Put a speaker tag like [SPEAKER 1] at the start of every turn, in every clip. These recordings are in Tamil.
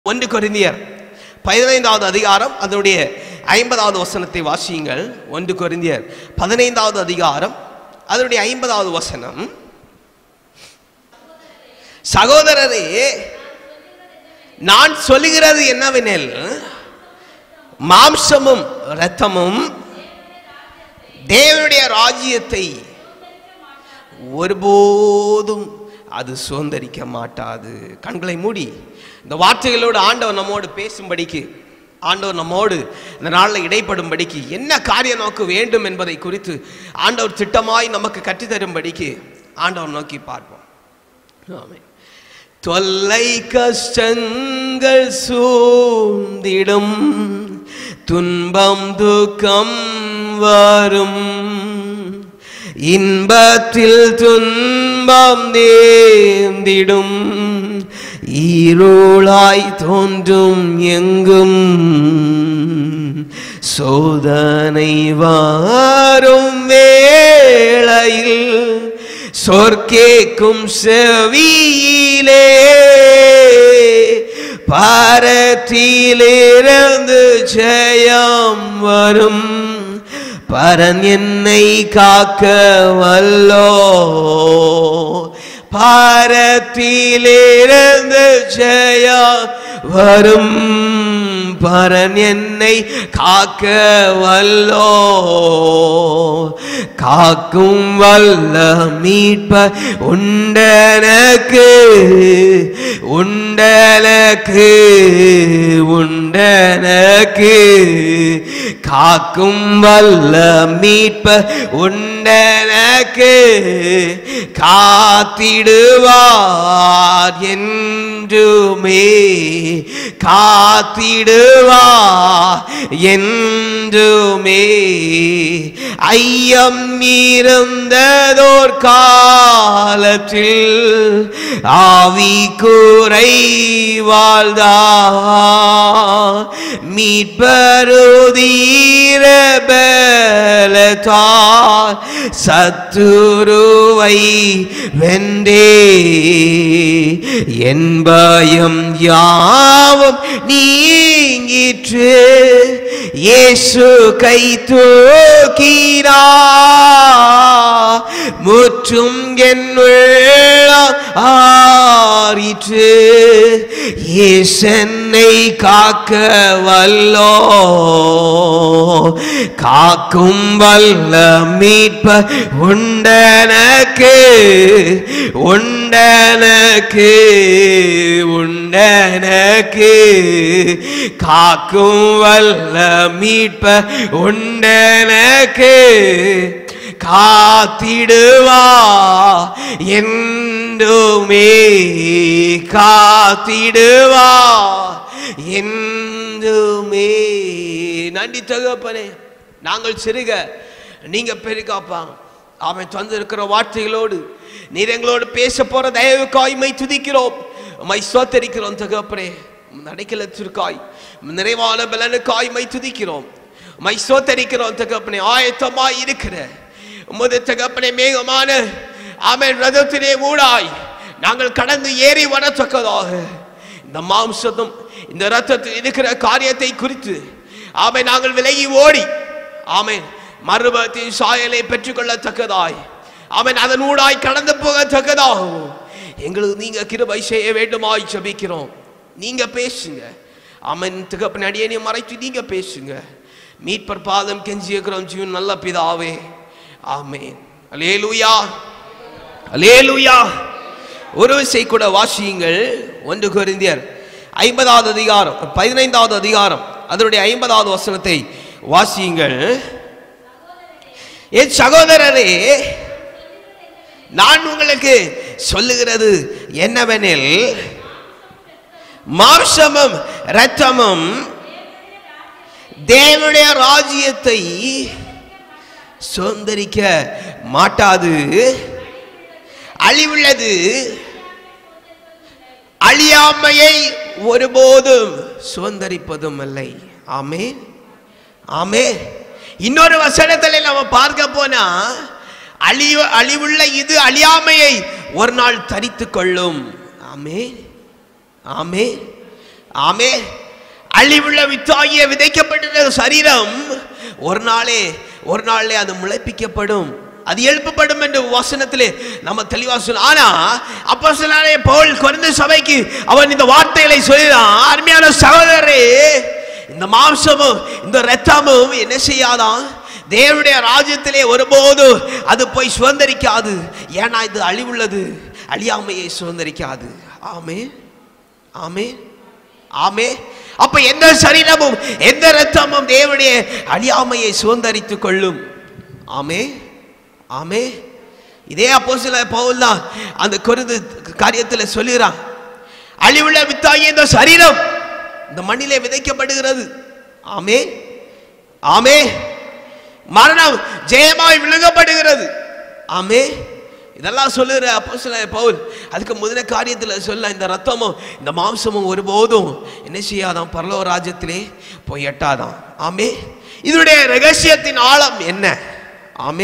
[SPEAKER 1] ஒன்று கொரிந்தியர் பதினைந்தாவது அதிகாரம் அதனுடைய ஐம்பதாவது வசனத்தை வாசியுங்கள் ஒன்று கொரிந்தியர் பதினைந்தாவது அதிகாரம் அதனுடைய ஐம்பதாவது வசனம் சகோதரரே நான் சொல்லுகிறது என்னவெனில் மாம்சமும் இரத்தமும் தேவனுடைய ராஜ்யத்தை ஒருபோதும் அது சுதந்திரிக்க மாட்டாது கண்களை மூடி இந்த வார்த்தைகளோடு ஆண்டவர் நம்மோடு பேசும்படிக்கு ஆண்டவர் நம்மோடு இந்த நாளில் இடைப்படும்படிக்கு என்ன காரிய நோக்கு வேண்டும் என்பதை குறித்து ஆண்டவர் திட்டமாய் நமக்கு கற்றுத்தரும்படிக்கு ஆண்டவர் நோக்கி பார்ப்போம் ஆமென் தொல்லை கஷ்டங்கள் சூழ்ந்திடும் துன்பம் துக்கம் வரும் இன்பத்தில் துன்பம் நேர்ந்திடும் ஈரோளாய் தோன்றும் எங்கும் சோதனை வாரும் வேளையில் சொற்கேக்கும் செவியிலே பாரத்திலிருந்து ஜெயம் வரும் பரன் என்னை காக்க வல்லோ பாரத்திலிருந்து ஜெயம் வரும் பரன் என்னை காக்க வல்லோ காக்கும் வல்ல மீட்ப உண்டனக்கு உண்டனக்கு உண்டனக்கு காக்கும் வல்ல மீட்ப உண்டனக்கு காத்திடுவார் என்றுமே காத்திடுவார் என்றுமே ஐயம் இருந்ததோர் காலத்தில் ஆவி குறை வாழ்தா மீட்பருதீர பலத்தால் சத்துருவை வென்றே என் பயம் யாவும் நீங்கிற்று இயேசு கை தூக்கினா முற்றும் என் உள்ளம் ஆறிற்று இயேசன்னை காக்க வல்லோ காக்கும் வல்ல மீட்ப உண்டனக்கு உண்டனக்கு உண்டனக்கு காக்கும் வல்ல மீட்ப உண்டனக்கு காத்திடுவா என்றுமே காத்திடுவா என்றுமே நன்றி தகப்பனே நாங்கள் சிறுக நீங்க பெருகாப்பா அவன் தந்திருக்கிற வார்த்தைகளோடு நீர் எங்களோடு பேச போற தயவுக்காய் மை துதிக்கிறோம் மை சோத்தரிக்கிறோம் தகப்பனே நடைக்கலத்திற்காய் நிறைவான பலனுக்காய் மை துதிக்கிறோம் மை சோத்தரிக்கிறோம் தகப்பனே ஆயத்தமாய் இருக்கிற உமது தகப்பனே மேகமான ஆமென் ரதத்திலே ஊடாய் நாங்கள் கடந்து ஏறி வரத்தக்கதாக இந்த மாம்சத்தும் இந்த ரத்தத்தில் இருக்கிற காரியத்தை குறித்து ஆமை நாங்கள் விலகி ஓடி ஆமென் மறுபத்தின் சாயலை பெற்றுக்கொள்ளத்தக்கதாய் அவன் அதன் ஊடாய் கடந்து போகத்தக்கதாகவும் எங்களுக்கு நீங்க கிருபை செய்ய வேண்டுமாய் ஜெபிக்கிறோம் நீங்க பேசுங்க அவன் தகப்பன் அடியனை மறைத்து நீங்க பேசுங்க மீட்பர் பாதம் கெஞ்சியிருக்கிறோம் ஜீவன் நல்ல பிதாவே ஆமென் அலேலுயா அலேலுயா ஒரு விசை கூட வாசியுங்கள் ஒன்று கொரிந்தியர் ஐம்பதாவது அதிகாரம் பதினைந்தாவது அதிகாரம் அதனுடைய ஐம்பதாவது வசனத்தை வாசியுங்கள் என் சகோதரரே நான் உங்களுக்கு சொல்லுகிறது என்னவெனில் மாம்சமும் இரத்தமும் தேவனுடைய ராஜ்யத்தை சுதந்திரிக்க மாட்டாது அழிவுள்ளது அழியாமையை ஒருபோதும் சுதந்திரிப்பதும் இல்லை ஆமே ஆமே இன்னொரு வசனத்தில் நம்ம பார்க்க போனா அழிவு அழிவுள்ள இது அழியாமையை ஒரு நாள் தரித்து கொள்ளும் ஆமே ஆமே ஆமே அழிவுள்ள வித்தாகிய விதைக்கப்பட்ட சரீரம் ஒரு நாளே ஒரு நாளே அது முளைப்பிக்கப்படும் அது எழுப்பப்படும் என்று வசனத்திலே நம்ம தெளிவா சொல்ல ஆனா அப்போ சிலாரே பவுல் குறைந்த சபைக்கு அவன் இந்த வார்த்தைகளை சொல்லிதான் அருமையான சகோதரரே இந்த மாம்சமும் இந்த ரத்தமும் என்ன செய்யாதான் தேவனுடைய ராஜ்யத்திலே ஒருபோதும் அது போய் சுதந்திரிக்காது ஏன்னா இது அழிவுள்ளது அழியாமையை சுதந்திரிக்காது ஆமே ஆமே ஆமே அப்ப எந்த சரீரமும் எந்த ரத்தமும் தேவனுடைய அழியாமையை சுதந்திரித்துக் கொள்ளும் ஆமே ஆமே இதே அப்போ சில பவுல் தான் அந்த குருது காரியத்தில் சொல்லுகிறான் அழிவுள்ள வித்தாகிய இந்த சரீரம் இந்த மண்ணிலே விதைக்கப்படுகிறது ஆமே ஆமே மரணம் ஜெயமாய் விழுங்கப்படுகிறது ஆமே இதெல்லாம் சொல்லுகிற அப்போ சில பவுல் அதுக்கு முதல காரியத்தில் சொல்ல இந்த ரத்தமும் இந்த மாம்சமும் ஒருபோதும் என்ன செய்யாதான் பரலோக ராஜ்யத்திலே போய் எட்டாதான் ஆமே இதனுடைய ரகசியத்தின் ஆழம் என்ன ஆமே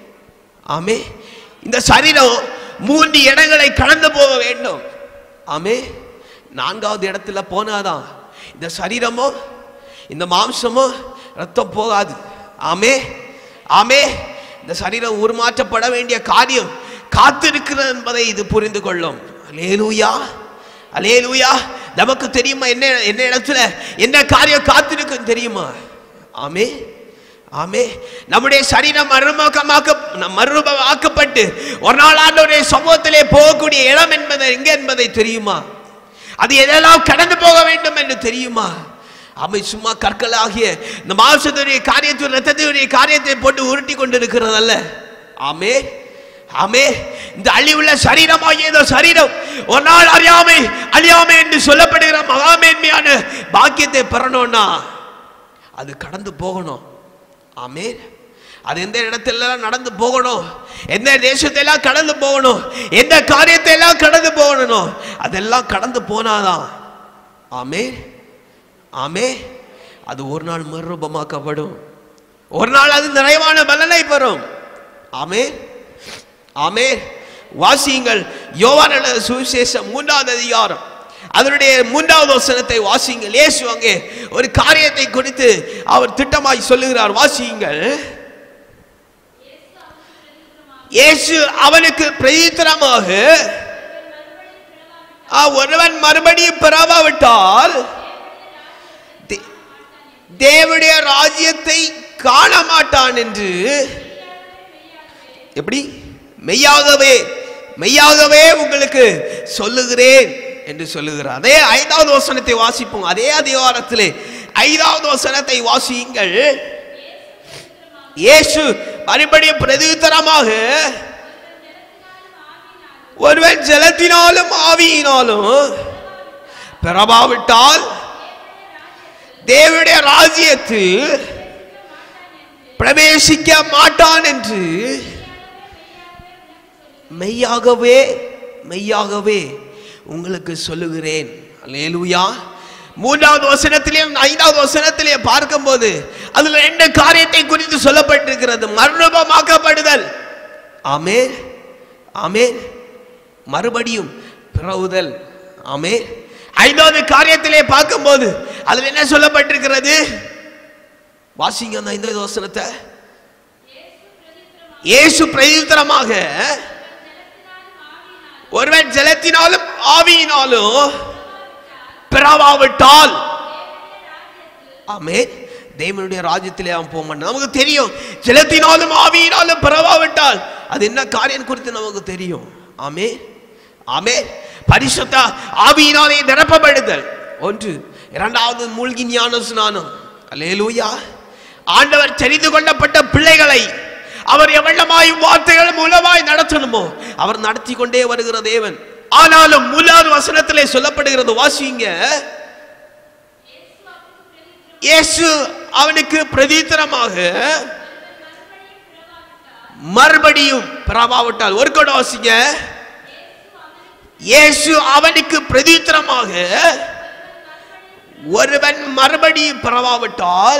[SPEAKER 1] ஆமே இந்த சரீரம் மூன்று இடங்களை கடந்து போக வேண்டும் ஆமே நான்காவது இடத்துல போனாதான் இந்த சரீரமோ இந்த மாம்சமோ ரத்தம் போகாது ஆமே ஆமே இந்த சரீரம் உருமாற்றப்பட வேண்டிய காரியம் காத்திருக்கிறது என்பதை இது புரிந்து கொள்ளும் அலேலூயா அலேலூயா நமக்கு தெரியுமா என்ன என்ன இடத்துல என்ன காரியம் காத்திருக்கும் தெரியுமா ஆமே ஆமே நம்முடைய சரீரம் மறுமுகமாக்க மறுரூபமாக்கப்பட்டு ஒரு நாள் ஆண்டவருடைய சமூகத்திலே போகக்கூடிய இடம் என்பது எங்க என்பதை தெரியுமா அது எதெல்லாம் கடந்து போக வேண்டும் என்று தெரியுமா அவை சும்மா கற்களாகிய இந்த மாம்சத்துடைய காரியத்தை ரத்தத்துடைய காரியத்தை போட்டு உருட்டி கொண்டிருக்கிறதல்ல ஆமே ஆமே இந்த அழிவுள்ள சரீரமாகிய இந்த சரீரம் ஒரு நாள் அறியாமை அழியாமை என்று சொல்லப்படுகிற மகாமேன்மையான பாக்கியத்தை பெறணும்னா அது கடந்து போகணும் ஆமே அது எந்த இடத்துல நடந்து போகணும் எந்த தேசத்தையெல்லாம் கடந்து போகணும் எந்த காரியத்தை எல்லாம் கடந்து போகணும் அதெல்லாம் கடந்து போனாதான் ஆமே ஆமே அது ஒரு நாள் மறுரூபமாக்கப்படும் ஒரு நாள் அது நிறைவான பலனை பெறும் ஆமே ஆமே வாசியுங்கள் யோவான் எழுதின சுவிசேஷம் மூன்றாவது அதிகாரம் அதனுடைய மூன்றாவது வசனத்தை வாசியுங்கள் இயேசு அங்கே ஒரு காரியத்தை குறித்து அவர் திட்டமாய் சொல்லுகிறார் வாசியுங்கள் இயேசு அவனுக்கு பிரதித்திரமாக ஆ, ஒருவன் மறுபடியும் பிறவாவிட்டால் தே- தேவனுடைய ராஜ்யத்தை காண மாட்டான் என்று எப்படி மெய்யாகவே மெய்யாகவே உங்களுக்கு சொல்லுகிறேன் என்று சொல்லுகிறார் அதே ஐந்தாவது வசனத்தை வாசிப்போம் அதே அதிகாரத்திலே ஐந்தாவது வசனத்தை வாசியுங்கள் இயேசு மறுபடியும் பிரதியுத்தரமாக ஒருவன் ஜலத்தினாலும் ஆவியினாலும் பிறவாவிட்டால் தேவனுடைய ராஜ்யத்தில் பிரவேசிக்க மாட்டான் என்று மெய்யாகவே மெய்யாகவே உங்களுக்கு சொல்லுகிறேன் அல்லேலூயா மூன்றாவது வசனத்திலேயும் ஐந்தாவது வசனத்திலேயும் பார்க்கும்போது அதுல ரெண்டு காரியத்தை குறித்து சொல்லப்பட்டிருக்கிறது மறுரூபமாக்கப்படுதல் ஆமே ஆமே மறுபடியும் பிறவுதல் ஆமே ஐந்தாவது காரியத்திலே பார்க்கும்போது அதுல என்ன சொல்லப்பட்டிருக்கிறது வாசிங்க அந்த ஐந்தாவது வசனத்தை இயேசு பிரதித்திரமாக ஒருவன் ஜலத்தினாலும் ஆவியினாலும் பிறவாவிட்டால் ஆமே தேவனுடைய ராஜ்யத்திலே அவன் போக மாட்டான் நமக்கு தெரியும் ஜலத்தினாலும் ஆவியினாலும் பிறவாவிட்டால் அது என்ன காரியம் குறித்து நமக்கு தெரியும் ஆமே ஆமே பரிசுத்த ஆவியினாலே நிரப்பப்படுதல் ஒன்று இரண்டாவது மூழ்கி ஞான ஸ்நானம் அல்லேலூயா ஆண்டவர் தெரிந்து கொள்ளப்பட்ட பிள்ளைகளை அவர் எவ்வளமாய் வார்த்தைகள் மூலமாய் நடத்தணுமோ அவர் நடத்தி கொண்டே வருகிற தேவன் ஆனாலும் மூலாவது வசனத்திலே சொல்லப்படுகிறது வாசிங்க இயேசு அவனுக்கு பிரதித்திரமாக மறுபடியும் பிறவாவிட்டால் ஒரு கூட வாசிங்க இயேசு அவனுக்கு பிரதித்திரமாக ஒருவன் மறுபடியும் பிறவாவிட்டால்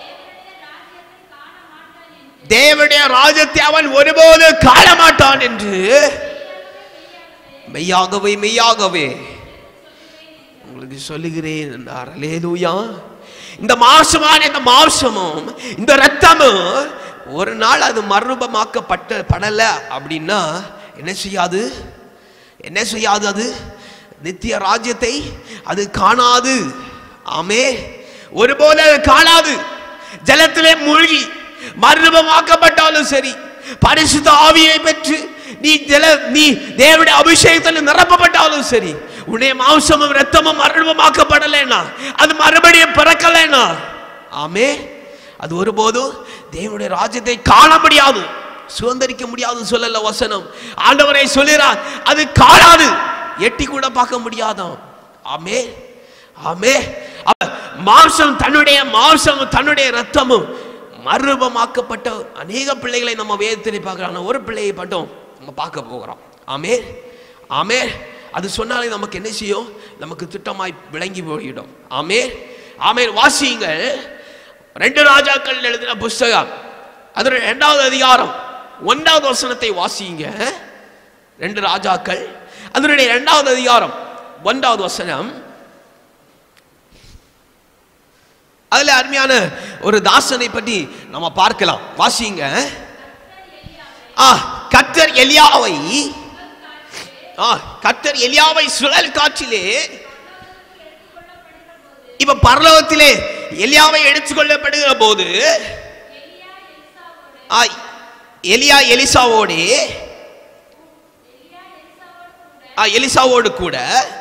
[SPEAKER 1] தேவனுடைய ராஜ்யத்தை அவன் ஒருபோது காண மாட்டான் என்று மெய்யாகவே மெய்யாகவே உங்களுக்கு என்று சொல்லுகிறேன் என்றார் அல்லேலூயா இந்த மாசமான இந்த மாம்சமும் இந்த ரத்தமும் ஒரு நாள் அது மறுரூபமாக்கப்பட்ட படல அப்படின்னா என்ன செய்யாது என்ன செய்யாது அது நித்திய ராஜ்யத்தை அது காணாது ஆமே ஒருபோது அது காணாது ஜலத்திலே மூழ்கி மறுரூபமாக்கப்பட்டாலும் சரி பரிசுத்த ஆவியை பெற்று நீ ஜல நீ தேவனுடைய அபிஷேகத்தில் நிரப்பப்பட்டாலும் சரி உன்னுடைய மாംസமும் ரத்தமும் மறுரூபமாக்கப்படலைன்னா அது மறுபடியும் பிறக்கலைன்னா ஆமே அது ஒருபோதும் தேவனுடைய ராஜ்யத்தை காண முடியாது சுதந்திரிக்க முடியாது சொல்லல வசனம் ஆண்டவரை சொல்லுகிறார் அது காணாது எட்டி கூட பார்க்க முடியாதாம் ஆமே ஆமே அப்ப மாம்சம் தன்னுடைய மாம்சமும் தன்னுடைய ரத்தமும் மறுரூபமாக்கப்பட்ட அநேக பிள்ளைகளை நம்ம வேதத்திலே பார்க்கிறோம் ஆனா ஒரு பிள்ளையை மட்டும் நம்ம பார்க்க போகிறோம் ஆமே ஆமே அது சொன்னாலே நமக்கு என்ன செய்யும் நமக்கு திட்டமாய் விளங்கி போயிடும் ஆமே ஆமே வாசியுங்கள் ரெண்டு ராஜாக்கள் எழுதின புஸ்தகம் அதோட இரண்டாவது அதிகாரம் ஒன்றாவது வசனத்தை வாசியுங்க ரெண்டு ராஜாக்கள் அதனுடைய இரண்டாவது அதிகாரம் ஒன்றாவது வசனம் அதுல அருமையான ஒரு தாசனை பற்றி நம்ம பார்க்கலாம் வாசிங்க ஆ கத்தர் எலியாவை ஆ கத்தர் எலியாவை சுழல் காற்றிலே இப்ப பரலோகத்திலே எலியாவை எடுத்துக்கொள்ளப்படுகிற போது ஆ, எலியா எலிசாவோடு ஆ, எலிசாவோடு கூட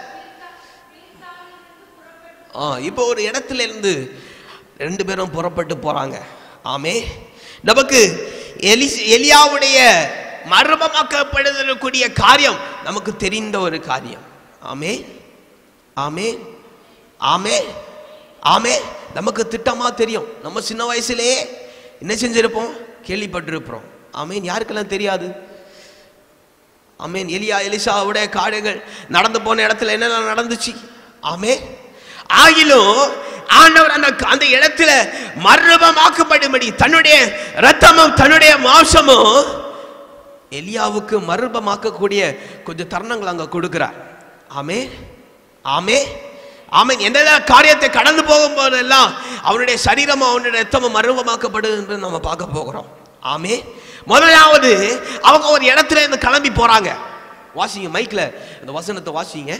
[SPEAKER 1] ஆ இப்போ ஒரு இடத்துல இருந்து ரெண்டு பேரும் புறப்பட்டு போறாங்க ஆமே நமக்கு எலி எலியாவுடைய மர்மமாக்கப்படுதக்கூடிய காரியம் நமக்கு தெரிந்த ஒரு காரியம் ஆமே ஆமே ஆமே ஆமே நமக்கு திட்டமா தெரியும் நம்ம சின்ன வயசுலயே என்ன செஞ்சிருப்போம் கேள்விப்பட்டிருப்போம் ஆமேன் யாருக்கெல்லாம் தெரியாது ஆமேன் எலியா எலிசாவுடைய காடுகள் நடந்து போன இடத்துல என்னென்ன நடந்துச்சு ஆமே ஆகிலும் ஆண்டவர் அந்த அந்த இடத்துல மர்மமாக்கப்படும்படி தன்னுடைய ரத்தமும் தன்னுடைய மாம்சமும் எலியாவுக்கு மர்மமாக்கக்கூடிய கொஞ்சம் தருணங்கள் அங்க கொடுக்கிறார் ஆமே ஆமே ஆமென் எந்த காரியத்தை கடந்து போகும் போதெல்லாம் அவனுடைய சரீரமும் அவனுடைய ரத்தமும் மர்மமாக்கப்படுது என்று நம்ம பார்க்க போகிறோம் ஆமே முதலாவது அவங்க ஒரு இடத்துல இருந்து கிளம்பி போறாங்க வாசிங்க மைக்ல இந்த வசனத்தை வாசிங்க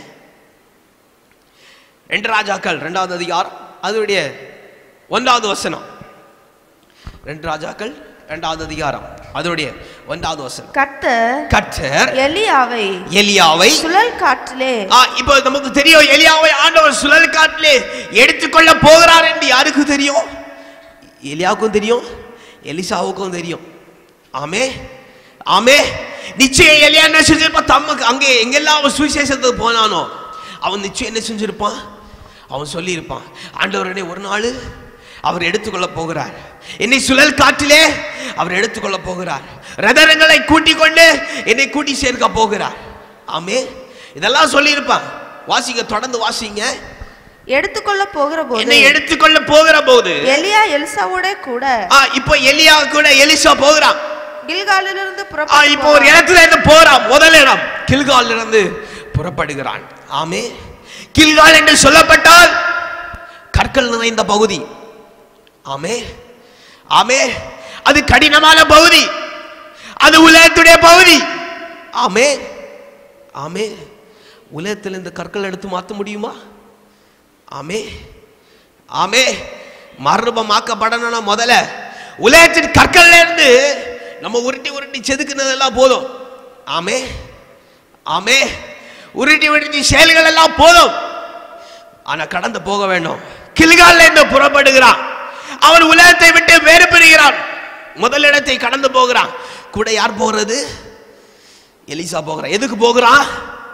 [SPEAKER 1] ரெண்டு ராஜாக்கள் ரெண்டாவது அதிகாரம் அதனுடைய ஒன்றாவது வசனம் ரெண்டு ராஜாக்கள் ரெண்டாவது அதிகாரம் அதனுடைய ஒன்றாவது வசனம்
[SPEAKER 2] கர்த்தர்
[SPEAKER 1] கர்த்தர்
[SPEAKER 2] எலியாவை
[SPEAKER 1] எலியாவை
[SPEAKER 2] சுழல் காற்றிலே
[SPEAKER 1] ஆ, இப்போ நமக்கு தெரியும் எலியாவை ஆண்டவர் சுழல் காட்டிலே எடுத்துக்கொள்ள போகிறார் என்று யாருக்கு தெரியும் எலியாவுக்கும் தெரியும் எலிசாவுக்கும் தெரியும் ஆமே ஆமே நிச்சயம் எலியா என்ன செஞ்சிருப்பான் தம்மக்கு அங்கே எங்கெல்லாம் அவன் சுவிசேஷத்துக்கு போனானோ அவன் நிச்சயம் என்ன செஞ்சிருப்பான் அவன் சொல்லியிருப்பான் ஆண்டவரனே ஒரு நாள் அவர் எடுத்துக்கொள்ள போகிறார் என்னை சுழல் காற்றிலே அவர் எடுத்துக்கொள்ள போகிறார் ரதரங்களை கூட்டிக் கொண்டு என்னை கூட்டி சேர்க்க போகிறார் ஆமே இதெல்லாம் சொல்லியிருப்பான் வாசிங்க தொடர்ந்து வாசிங்க
[SPEAKER 2] எடுத்துக்கொள்ள போகிற போது
[SPEAKER 1] என்னை எடுத்துக்கொள்ள போகிற போது
[SPEAKER 2] எலியா எலிசாவோட கூட
[SPEAKER 1] ஆ, இப்போ எலியா கூட எலிசா போகிறான்
[SPEAKER 2] கில்காலிலிருந்து
[SPEAKER 1] ஆ,
[SPEAKER 2] புறப்பட்டு
[SPEAKER 1] இப்போ ஒரு இடத்துல இருந்து போறான் முதல் இடம் கில்கால் இருந்து புறப்படுகிறான் ஆமே கில்கால் என்று சொல்லப்பட்டால் கற்கள் நிறைந்த பகுதி ஆமே ஆமே அது கடினமான பகுதி அது உலகத்துடைய பகுதி ஆமே ஆமே உலகத்தில் இந்த கற்கள் எடுத்து மாற்ற முடியுமா ஆமே ஆமே மர்மமாக்கப்படணும்னா முதல்ல உலகத்தின் கற்கள்ல இருந்து நம்ம உருட்டி உருட்டி செதுக்குனதெல்லாம் போதும் ஆமே ஆமே உருட்டி உருட்டி செயல்கள் எல்லாம் போதும் ஆனா கடந்து போக வேண்டும் கில்கால்ல இருந்து புறப்படுகிறான் அவன் உலகத்தை விட்டு வேறு பெறுகிறான் முதலிடத்தை கடந்து போகிறான் கூட யார் போகிறது எலிசா போகிறான் எதுக்கு போகிறான்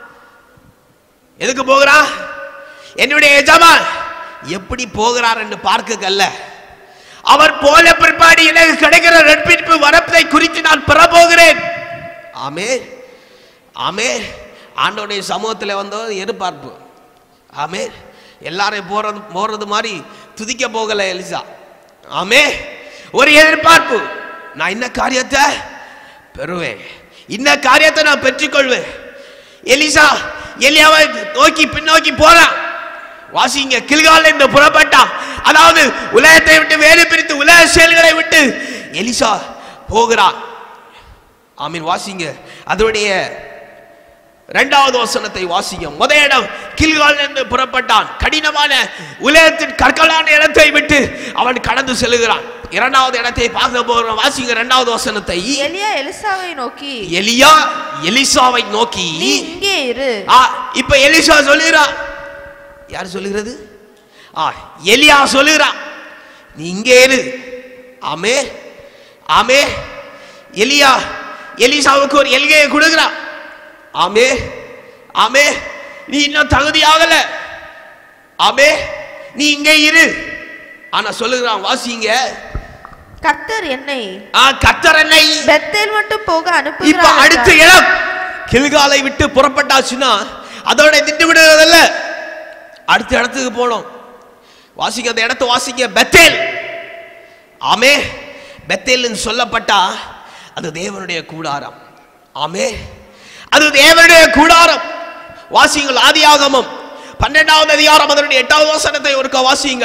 [SPEAKER 1] எதுக்கு போகிறான் என்னுடைய எஜமான் எப்படி போகிறார் என்று பார்க்கல்ல அவர் போல பிற்பாடு எனக்கு கிடைக்கிற ரட்பிப்பு வரப்பை குறித்து நான் பெற போகிறேன் ஆமே ஆமே ஆண்டோடைய சமூகத்தில் வந்த எதிர்பார்ப்பு ஆமே எல்லாரையும் போறது போறது மாதிரி துதிக்க போகல எலிசா ஆமே ஒரு எதிர்பார்ப்பு நான் இந்த காரியத்தை பெறுவேன் இந்த காரியத்தை நான் பெற்றுக்கொள்வேன் எலிசா எலியாவை நோக்கி பின்னோக்கி போறான் வாசிங்க கில்கால இந்த புறப்பட்டான் அதாவது உலகத்தை விட்டு வேறு பிரித்து உலக செயல்களை விட்டு எலிசா போகிறான் ஆமீன் வாசிங்க அதனுடைய இரண்டாவது வசனத்தை வாசிங்க முத இடம் கில்கால் என்று புறப்பட்டான் கடினமான உலகத்தின் கற்களான இடத்தை விட்டு அவன் கடந்து செல்கிறான் இரண்டாவது இடத்தை பார்க்க போகிறோம் வாசிங்க இரண்டாவது வசனத்தை
[SPEAKER 2] எலியா எலிசாவை நோக்கி
[SPEAKER 1] எலியா எலிசாவை நோக்கி
[SPEAKER 2] நீ இங்கே இரு
[SPEAKER 1] ஆ இப்ப எலிசா சொல்லுகிறான் யார் சொல்லுகிறது ஆ எலியா சொல்லுகிறான் நீ இங்கே இரு ஆமே ஆமே எலியா எலிசாவுக்கு ஒரு எல்கையை கொடுக்கிறான் ஆமே ஆமே நீ இன்னும் தகுதியாகல ஆமே நீ இங்கே இரு ஆனா சொல்லுகிறான் வாசிங்க
[SPEAKER 2] கர்த்தர் என்னை
[SPEAKER 1] ஆ கத்தர் என்னை
[SPEAKER 2] பெத்தேல் மட்டும் போக
[SPEAKER 1] இப்ப
[SPEAKER 2] அனுப்புகிறார்
[SPEAKER 1] அடுத்த
[SPEAKER 2] என்றார்.
[SPEAKER 1] இடம் கில்காலை விட்டு புறப்பட்டாச்சுன்னா அதோட நின்று விடுறதில்ல அடுத்த இடத்துக்கு போனோம் வாசிங்க அந்த இடத்த வாசிங்க பெத்தேல் ஆமே பெத்தேல்னு சொல்லப்பட்டா அது தேவனுடைய கூடாரம் ஆமே அது தேவனுடைய கூடாரம் வாசிங்கள் ஆதியாகமம் பன்னெண்டாவது அதிகாரம் அதனுடைய எட்டாவது வசனத்தை ஒருக்க வாசிங்க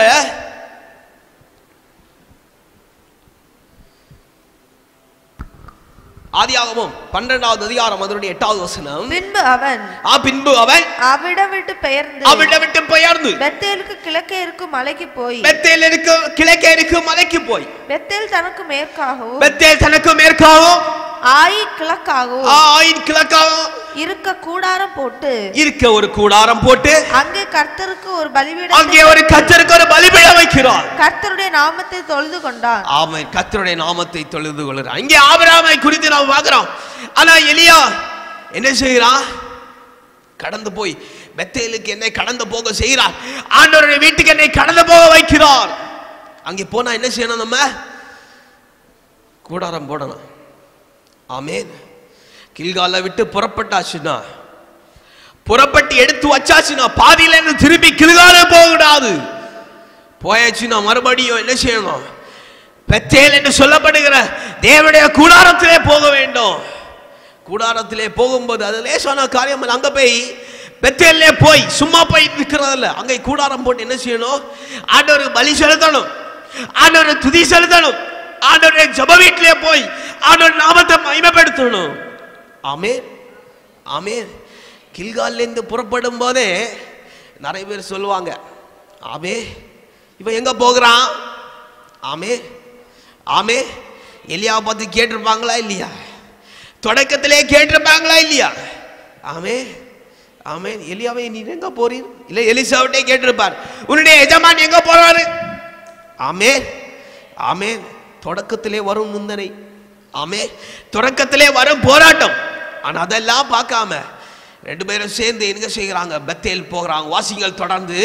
[SPEAKER 1] ஆதியாகமம் பன்னெண்டாவது அதிகாரம் அதனுடைய எட்டாவது வசனம்
[SPEAKER 2] பின்பு அவன்
[SPEAKER 1] ஆ பின்பு அவன்
[SPEAKER 2] அவிடம் விட்டு பெயர்ந்து
[SPEAKER 1] அவனை விட்டு பெயர்ந்து
[SPEAKER 2] பெத்தேலுக்கு கிழக்கே இருக்கும் மலைக்கு போய்
[SPEAKER 1] பெத்தேல் இருக்கு கிழக்கே இருக்கு மலைக்கு போய்
[SPEAKER 2] பெத்தேல் தனக்கு மேற்காகவும்
[SPEAKER 1] பெத்தேல் தனக்கு மேற்காகவும்
[SPEAKER 2] ஆயி கிழக்காகவும்
[SPEAKER 1] ஆ, ஆயின் கிழக்காகவும்
[SPEAKER 2] இருக்க கூடாரம் போட்டு
[SPEAKER 1] இருக்க ஒரு கூடாரம் போட்டு
[SPEAKER 2] அங்கே கர்த்தருக்கு ஒரு
[SPEAKER 1] அங்கே
[SPEAKER 2] பலிபீடத்தை
[SPEAKER 1] ஒரு கத்தருக்கு ஒரு பலிபீடம் வைக்கிறார்
[SPEAKER 2] கர்த்தருடைய நாமத்தை தொழுது கொண்டான்
[SPEAKER 1] ஆமென் கத்தருடைய நாமத்தை தொழுது கொள்கிறார் இங்கே ஆபிரகாமை குறித்து நாம் பார்க்கிறோம் ஆனா எலியா என்ன செய்கிறான் கடந்து போய் பெத்தேலுக்கு என்னை கடந்து போக செய்கிறார் ஆண்டவருடைய வீட்டுக்கு என்னை கடந்து போக வைக்கிறார் அங்கே போனா என்ன செய்யணும் நம்ம கூடாரம் போடணும் ஆமென் கில்கால விட்டு புறப்பட்டாச்சுன்னா புறப்பட்டு எடுத்து வச்சாச்சுன்னா பாதியில இருந்து திரும்பி கில்கால போகக்கூடாது போயாச்சுன்னா மறுபடியும் என்ன செய்யணும் பெத்தேல் என்று சொல்லப்படுகிற தேவனுடைய கூடாரத்திலே போக வேண்டும் கூடாரத்திலே போகும்போது அது லேசான காரியம் அல்ல. அங்க போய் பெத்தேல்லே போய் சும்மா போய் நிற்கிறதில்ல அங்கே கூடாரம் போட்டு என்ன செய்யணும் ஆண்டவர் பலி செலுத்தணும் ஆண்டவர் துதி செலுத்தணும் ஆண்டவருடைய ஜப வீட்டிலே போய் ஆண்டவர் நாமத்தை மகிமைப்படுத்தணும் ஆமே ஆமே கில்கால்லேருந்து புறப்படும் போதே நிறைய பேர் சொல்லுவாங்க ஆமே இவன் எங்க போகிறான் ஆமே ஆமே எலியாவை பார்த்து கேட்டிருப்பாங்களா இல்லையா தொடக்கத்திலே கேட்டிருப்பாங்களா இல்லையா ஆமே ஆமே எலியாவை நீ எங்க போறீர் இல்ல எலிசாவிட்டே கேட்டிருப்பார் உன்னுடைய எஜமான் எங்க போறாரு ஆமே ஆமே தொடக்கத்திலே வரும் நிந்தனை ஆமே தொடக்கத்திலே வரும் போராட்டம் ஆனா அதெல்லாம் பார்க்காம ரெண்டு பேரும் சேர்ந்து எங்க செய்கிறாங்க பெத்தேல் போகிறாங்க வாசிங்கள் தொடர்ந்து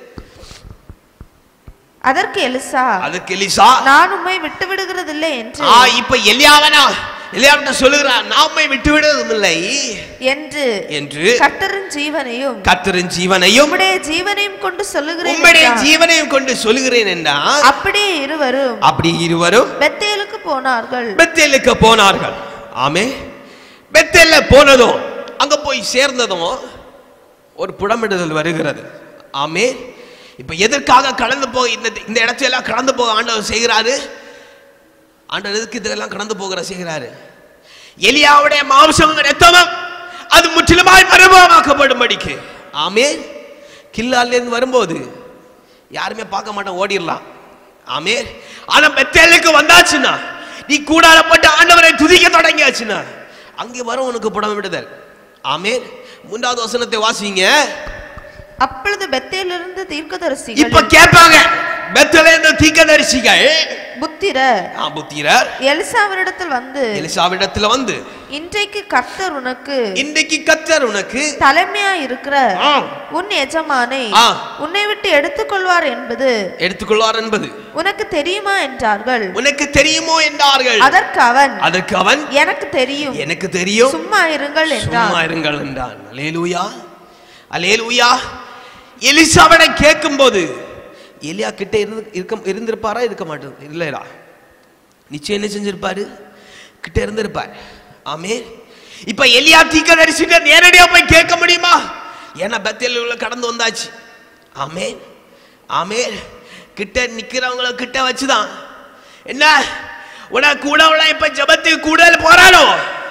[SPEAKER 2] அதற்கு எலிசா
[SPEAKER 1] அதுக்கு எலிசா
[SPEAKER 2] நான் உம்மை விட்டு விடுகிறதில்லை என்று
[SPEAKER 1] ஆ இப்ப எலியாவனா எலியாவிட்ட சொல்லுகிறான் நாமை விட்டு விடுவதும் இல்லை
[SPEAKER 2] என்று
[SPEAKER 1] என்று
[SPEAKER 2] கர்த்தரின் ஜீவனையும்
[SPEAKER 1] கர்த்தரின் ஜீவனையும்
[SPEAKER 2] உம்முடைய ஜீவனையும் கொண்டு சொல்லுகிறேன்
[SPEAKER 1] உம்முடைய
[SPEAKER 2] என்றான்.
[SPEAKER 1] ஜீவனையும் கொண்டு சொல்லுகிறேன் என்றால்
[SPEAKER 2] அப்படியே இருவரும்
[SPEAKER 1] அப்படி இருவரும்
[SPEAKER 2] பெத்தேலுக்கு போனார்கள்
[SPEAKER 1] பெத்தேலுக்கு போனார்கள் ஆமே பெத்தேல்ல போனதும் அங்க போய் சேர்ந்ததும் ஒரு புடமிடுதல் வருகிறது ஆமே இப்ப எதற்காக கடந்து போக இந்த இந்த இடத்தையெல்லாம் கடந்து போக ஆண்டவர் செய்கிறாரு ஆண்டவர் எதுக்கு இதெல்லாம் கடந்து போகிற செய்கிறாரு எலியாவுடைய மாம்சமும் ரத்தமும் அது முற்றிலுமாய் மறுபமாக்கப்படும்படிக்கு ஆமே கில்லாலேருந்து வரும்போது யாருமே பார்க்க மாட்டோம் ஓடிடலாம் ஆமே ஆனா பெத்தேலுக்கு வந்தாச்சுன்னா நீ கூடாரப்பட்டு ஆண்டவரை துதிக்க தொடங்கியாச்சுன்னா அங்கே வரும் உனக்கு புடம் விடுதல் ஆமே மூன்றாவது வசனத்தை வாசிங்க
[SPEAKER 2] அப்பொழுது பெத்தேலிருந்து தீர்க்கதரிசிகள்
[SPEAKER 1] இப்ப கேட்பாங்க பெத்தல இந்த தீக்கதரிசிகள்
[SPEAKER 2] புத்திரர்
[SPEAKER 1] ஆ, புத்திரர்
[SPEAKER 2] எலிசாவினிடத்தில் வந்து
[SPEAKER 1] எலிசாவிடத்துல வந்து
[SPEAKER 2] இன்றைக்கு கர்த்தர் உனக்கு
[SPEAKER 1] இன்றைக்கு கத்தர் உனக்கு
[SPEAKER 2] தலைமையா இருக்கிற
[SPEAKER 1] ஆ,
[SPEAKER 2] உன் எஜமானை
[SPEAKER 1] ஆ.
[SPEAKER 2] உன்னை விட்டு எடுத்துக்கொள்வார் என்பது
[SPEAKER 1] எடுத்துக்கொள்வார் என்பது
[SPEAKER 2] உனக்கு தெரியுமா என்றார்கள்
[SPEAKER 1] உனக்கு தெரியுமோ என்றார்கள்
[SPEAKER 2] அதற்கு அவன்
[SPEAKER 1] அதற்கு அவன்
[SPEAKER 2] எனக்கு தெரியும்
[SPEAKER 1] எனக்கு தெரியும்
[SPEAKER 2] சும்மா இருங்கள் என்றான்
[SPEAKER 1] சும்மா இருங்கள் என்றான் அலேலூயா அலேலூயா எலிசாவிட கேட்கும்போது எலியா கிட்ட இருந்து இருக்க இருந்திருப்பாரா இருக்க மாட்டேன் இல்லைடா நிச்சயம் என்ன செஞ்சிருப்பாரு கிட்ட இருந்திருப்பார் ஆமே இப்ப எலியா தீக்கதரிசிட்ட நேரடியா போய் கேட்க முடியுமா ஏன்னா பெத்தேல் உள்ள கடந்து வந்தாச்சு ஆமென் ஆமென் கிட்ட நிக்கிறவங்கள கிட்ட வச்சுதான் என்ன உனக்கு கூடவுல இப்ப ஜெபத்துக்கு கூடல் போறானோ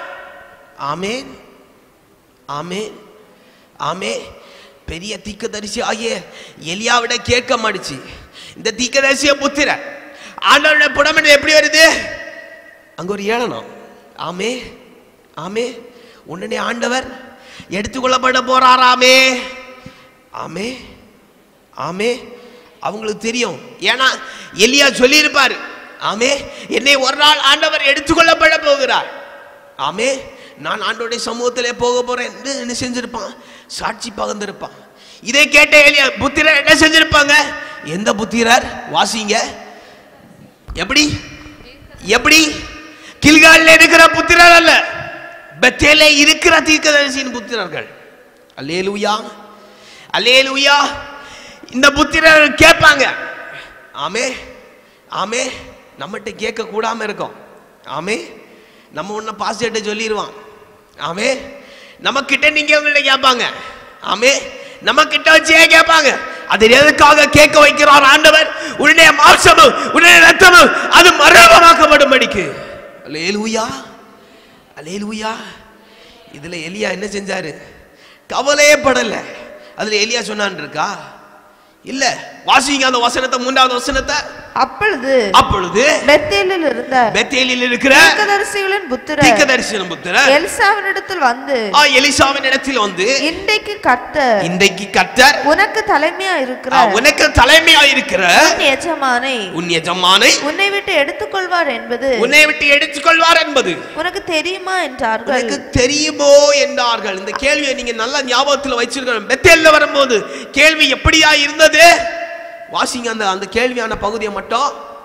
[SPEAKER 1] ஆமென் ஆமென் ஆமே பெரிய தீக்கதரிசி ஆகிய எலியாவிட கேட்க மாட்டுச்சு இந்த தீக்கதரிசிய புத்திர ஆண்டவருடைய புடமன் எப்படி வருது அங்க ஒரு ஏளனம் ஆமே ஆமே உடனே ஆண்டவர் எடுத்துக்கொள்ளப்பட போறாராமே ஆமே ஆமே அவங்களுக்கு தெரியும் ஏன்னா எலியா சொல்லியிருப்பாரு ஆமே என்னை ஒரு நாள் ஆண்டவர் எடுத்துக்கொள்ளப்பட போகிறார் ஆமே நான் ஆண்டோடைய சமூகத்திலே போக போறேன் என்று என்ன செஞ்சிருப்பான் சாட்சி பகிர்ந்திருப்பான் இதை கேட்ட எலியா புத்திரர் என்ன செஞ்சிருப்பாங்க எந்த புத்திரர் வாசிங்க எப்படி எப்படி கில்காலில் இருக்கிற புத்திரர் அல்ல பெத்தேலே இருக்கிற தீர்க்கதரிசியின் புத்திரர்கள் அல்லேலூயா அல்லேலூயா இந்த புத்திரர் கேட்பாங்க ஆமே ஆமே நம்மகிட்ட கேட்க கூடாம இருக்கோம் ஆமே நம்ம ஒன்ன பாஸ்டர்கிட்ட சொல்லிடுவான் ஆமே நம்ம கிட்ட நீங்க உங்கள்ட்ட கேட்பாங்க ஆமே நம்ம கிட்ட வச்சே கேட்பாங்க அது எதுக்காக கேட்க வைக்கிறார் ஆண்டவர் உன்னுடைய மாம்சமும் உன்னுடைய ரத்தமும் அது மரணமாக்கப்படும்படிக்கு அல்லேலூயா அல்லேலூயா இதுல எலியா என்ன செஞ்சாரு கவலையே படல அதுல எலியா சொன்னான் இருக்கா இல்ல வாசிங்க அந்த வசனத்தை மூன்றாவது வசனத்தை
[SPEAKER 2] அப்பொழுது
[SPEAKER 1] அப்பொழுது
[SPEAKER 2] பெத்தேலில் இருந்த
[SPEAKER 1] பெத்தேலில் இருக்கிற
[SPEAKER 2] தீர்க்கதரிசிகளின் புத்திரர்
[SPEAKER 1] தீர்க்கதரிசன புத்திரர்
[SPEAKER 2] எலிசாவினிடத்தில் வந்து
[SPEAKER 1] ஆ, எலிசாவின் இடத்தில் வந்து
[SPEAKER 2] இன்றைக்கு கர்த்தர்
[SPEAKER 1] இன்றைக்கு கர்த்தர்
[SPEAKER 2] உனக்கு தலைமையா
[SPEAKER 1] ஆ,
[SPEAKER 2] இருக்கிற
[SPEAKER 1] உனக்கு தலைமையா இருக்கிற
[SPEAKER 2] உன் எஜமானை
[SPEAKER 1] உன் எஜமானை
[SPEAKER 2] உன்னை விட்டு எடுத்துக்கொள்வார் என்பது
[SPEAKER 1] உன்னை விட்டு எடுத்துக்கொள்வார் என்பது
[SPEAKER 2] உனக்கு தெரியுமா என்றார்கள்
[SPEAKER 1] உனக்கு தெரியுமோ என்றார்கள் இந்த கேள்வியை நீங்க நல்லா ஞாபகத்தில் வச்சிருக்கணும் பெத்தேல்ல வரும்போது கேள்வி எப்படியா இருந்தது வாசிங்க அந்த அந்த கேள்வியான பகுதியை மட்டும்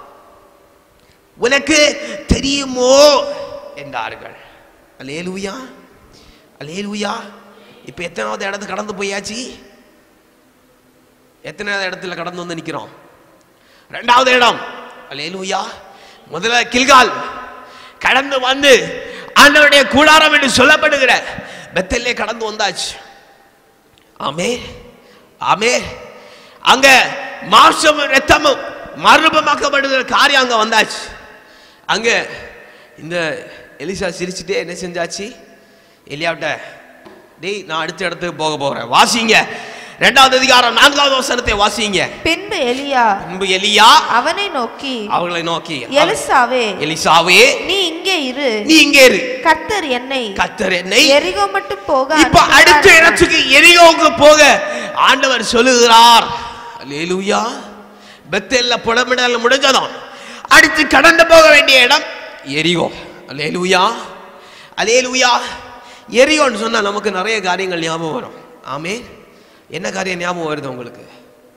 [SPEAKER 1] உனக்கு தெரியுமோ என்றார்கள் அலேலுயா அலேலுயா இப்ப எத்தனாவது இடத்து கடந்து போயாச்சு எத்தனாவது இடத்துல கடந்து வந்து நிக்கிறோம் ரெண்டாவது இடம் அலேலுயா முதல்ல கில்கால் கடந்து வந்து ஆண்டவருடைய கூடாரம் என்று சொல்லப்படுகிற பெத்தல்லே கடந்து வந்தாச்சு ஆமே ஆமே அங்க மாம்சமும் ரத்தமும் மறுபமாக்கப்படுகிற காரியம் அங்க வந்தாச்சு அங்க இந்த எலிசா சிரிச்சுட்டே என்ன செஞ்சாச்சு எலியாவிட்ட டேய் நான் அடுத்த இடத்துக்கு போக போறேன் வாசிங்க ரெண்டாவது அதிகாரம் நான்காவது வசனத்தை வாசிங்க
[SPEAKER 2] பின்பு எலியா
[SPEAKER 1] முன்பு எலியா
[SPEAKER 2] அவனை நோக்கி
[SPEAKER 1] அவர்களை நோக்கி
[SPEAKER 2] எலிசாவே
[SPEAKER 1] எலிசாவே
[SPEAKER 2] நீ இங்கே இரு
[SPEAKER 1] நீ இங்கே இரு
[SPEAKER 2] கர்த்தர் என்னை
[SPEAKER 1] கத்தர் என்னை
[SPEAKER 2] எரிகோ மட்டும் போக
[SPEAKER 1] இப்ப
[SPEAKER 2] அனுப்பினார்
[SPEAKER 1] அடுத்த
[SPEAKER 2] என்றான்.
[SPEAKER 1] இடத்துக்கு எரியோவுக்கு போக ஆண்டவர் சொல்லுகிறார் அல்லேலூயா பெத்தேல்ல புடமிடல் முடிஞ்சதும் அடுத்து கடந்து போக வேண்டிய இடம் எரியோ அல்லேலூயா அல்லேலூயா எரியோன்னு சொன்னா நமக்கு நிறைய காரியங்கள் ஞாபகம் வரும் ஆமே என்ன காரியம் ஞாபகம் வருது உங்களுக்கு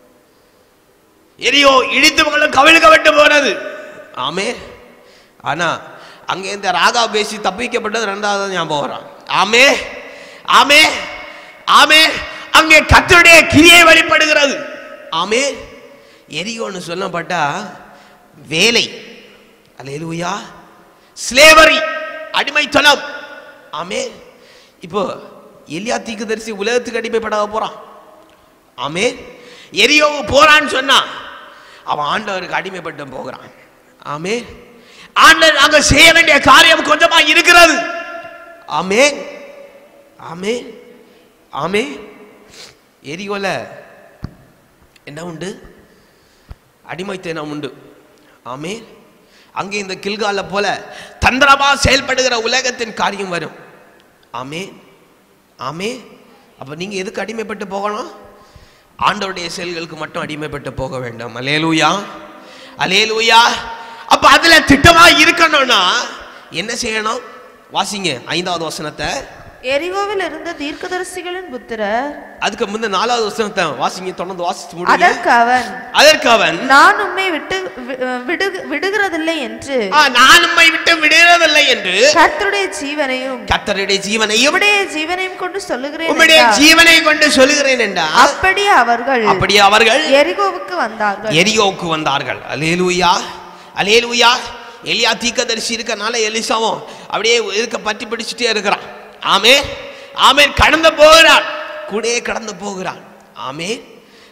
[SPEAKER 1] எரியோ இடித்தவங்களும் கவிழ் கவிட்டு போறது ஆமே ஆனா அங்கே இந்த ராகா பேசி தப்பிக்கப்பட்டது ரெண்டாவது ஞாபகம் வரும் ஆமே ஆமே ஆமே அங்கே கத்தருடைய கிரியை வெளிப்படுகிறது ஆமே எரியோன்னு சொல்லப்பட்டா வேலை அல்லேலூயா ஸ்லேவரி அடிமைத்தனம் ஆமே இப்போ எலியா தீக்குதரிசி உலகத்துக்கு அடிமைப்பட போறான் ஆமே எரியோ போறான்னு சொன்னா அவன் ஆண்டவருக்கு அடிமைப்பட்டு போகிறான் ஆமே ஆண்டவர் அங்க செய்ய வேண்டிய காரியம் கொஞ்சமா இருக்கிறது ஆமே ஆமே ஆமே எரியோல என்ன உண்டு அடிமைத்தனம் உண்டு ஆமே அங்கே இந்த கில்கால போல தந்திரமா செயல்படுகிற உலகத்தின் காரியம் வரும் ஆமே ஆமே அப்ப நீங்க எதுக்கு அடிமைப்பட்டு போகணும் ஆண்டவருடைய செயல்களுக்கு மட்டும் அடிமைப்பட்டு போக வேண்டாம் அலேலூயா அலேலூயா அப்ப அதுல திட்டமா இருக்கணும்னா என்ன செய்யணும் வாசிங்க ஐந்தாவது வசனத்தை
[SPEAKER 2] எரிகோவில் இருந்த தீர்க்கதரிசிகளின் புத்திரர்
[SPEAKER 1] அதுக்கு முன்ன நாலாவது வசனத்தை வாசிங்க தொடர்ந்து வாசிச்சு முடியுங்க
[SPEAKER 2] அதற்கு அவன்
[SPEAKER 1] அதற்கு அவன்
[SPEAKER 2] நான் உம்மை விட்டு வி- விடு- விடுகிறதில்லை என்று
[SPEAKER 1] "ஆ, நான் உம்மை விட்டு விடுகிறதில்லை என்று
[SPEAKER 2] கர்த்தருடைய ஜீவனையும்
[SPEAKER 1] கர்த்தருடைய ஜீவனையும்
[SPEAKER 2] உம்முடைய ஜீவனையும் கொண்டு சொல்லுகிறேன்
[SPEAKER 1] உம்முடைய
[SPEAKER 2] என்றார்.
[SPEAKER 1] ஜீவனை கொண்டு சொல்லுகிறேன் என்றார்
[SPEAKER 2] அப்படியே அவர்கள்
[SPEAKER 1] அப்படியே அவர்கள்
[SPEAKER 2] எரிகோவுக்கு வந்தார்கள்
[SPEAKER 1] எரியோவுக்கு வந்தார்கள் அலேலூயா அலேலூயா எலியா தீக்கதரிசி இருக்கனால எலிசாவும் அப்படியே இருக்க பற்றி பிடிச்சிட்டே இருக்கிறான் ஆமே ஆமே கடந்து போகிறான் கூடயே கடந்து போகிறான் ஆமே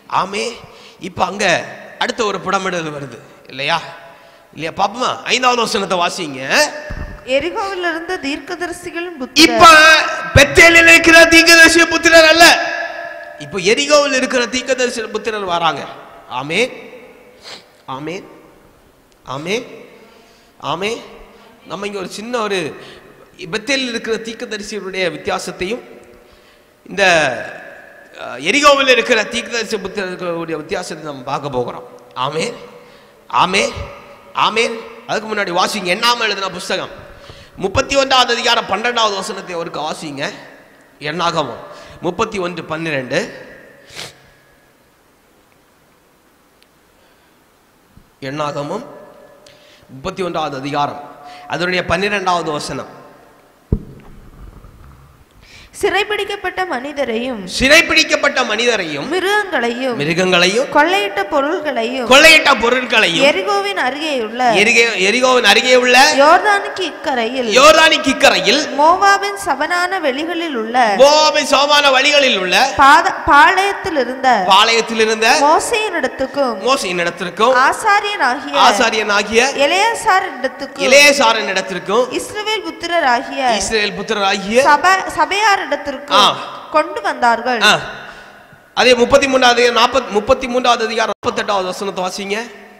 [SPEAKER 1] ஆமே இப்போ அங்க அடுத்த ஒரு புடமிடல் வருது இல்லையா இல்லையா பாப்போமா ஐந்தாவது வசனத்தை வாசிங்க
[SPEAKER 2] எரிகோவில் இருந்த தீர்க்கதரிசிகளின்
[SPEAKER 1] இப்ப
[SPEAKER 2] புத்திரர்
[SPEAKER 1] பெத்தேலில் இருக்கிற தீர்க்கதரிசி புத்திரர் அல்ல இப்போ எரிகோவில் இருக்கிற தீர்க்கதரிசி புத்திரர் வராங்க ஆமே ஆமே ஆமே ஆமே நம்ம இங்க ஒரு சின்ன ஒரு பெத்தேலில் இருக்கிற தீர்க்கதரிசியுடைய வித்தியாசத்தையும் இந்த அஹ், எரிகோவில் இருக்கிற தீர்க்கதரிசி புத்திரர்களுடைய வித்தியாசத்தை நம்ம பார்க்க போகிறோம் ஆமே ஆமே ஆமே அதுக்கு முன்னாடி வாசிங்க எண்ணாம எழுதின புஸ்தகம் முப்பத்தி ஒன்றாவது அதிகாரம் பன்னெண்டாவது வசனத்தை அவருக்கு வாசிங்க எண்ணாகவும் முப்பத்தி ஒன்று பன்னிரெண்டு எண்ணாகமும் முப்பத்தி ஒன்றாவது அதிகாரம் அதனுடைய பன்னிரெண்டாவது வசனம்
[SPEAKER 2] சிறைபிடிக்கப்பட்ட மனிதரையும்
[SPEAKER 1] சிறைப்பிடிக்கப்பட்ட மனிதரையும்
[SPEAKER 2] மிருகங்களையும்
[SPEAKER 1] மிருகங்களையும்
[SPEAKER 2] கொள்ளையிட்ட பொருள்களையும்
[SPEAKER 1] கொள்ளையிட்ட பொருட்களையும்
[SPEAKER 2] எரிகோவின் அருகேயுள்ள
[SPEAKER 1] எரிகே எரிகோவின் அருகே உள்ள
[SPEAKER 2] யோர்தானுக்கு இக்கரையில்
[SPEAKER 1] யோர்தானி கிக்கரையில்
[SPEAKER 2] மோவாபின் சமனான வெளிகளில் உள்ள
[SPEAKER 1] மோவாபை சோமான வழிகளில் உள்ள
[SPEAKER 2] பாத பாளையத்தில் இருந்த
[SPEAKER 1] பாளையத்தில் இருந்த
[SPEAKER 2] மோசையினிடத்துக்கும்
[SPEAKER 1] மோசையின் இடத்திற்கும்
[SPEAKER 2] ஆசாரியனாகிய
[SPEAKER 1] ஆசாரியனாகிய
[SPEAKER 2] எலையாசார் இடத்துக்கும்
[SPEAKER 1] இளையசாரன் இடத்திற்கும்
[SPEAKER 2] இஸ்ரவேல் புத்திரராகிய
[SPEAKER 1] இஸ்ரேல் புத்திரராகிய
[SPEAKER 2] சப சபையார்
[SPEAKER 1] ஆ.
[SPEAKER 2] இடத்திற்கும் கொண்டு வந்தார்கள்
[SPEAKER 1] ஆ. அதே முப்பத்தி மூன்றாவது நாற்பத்தி முப்பத்தி மூன்றாவது அதிகாரம் முப்பத்தெட்டாவது வசனத்தை வாசிங்க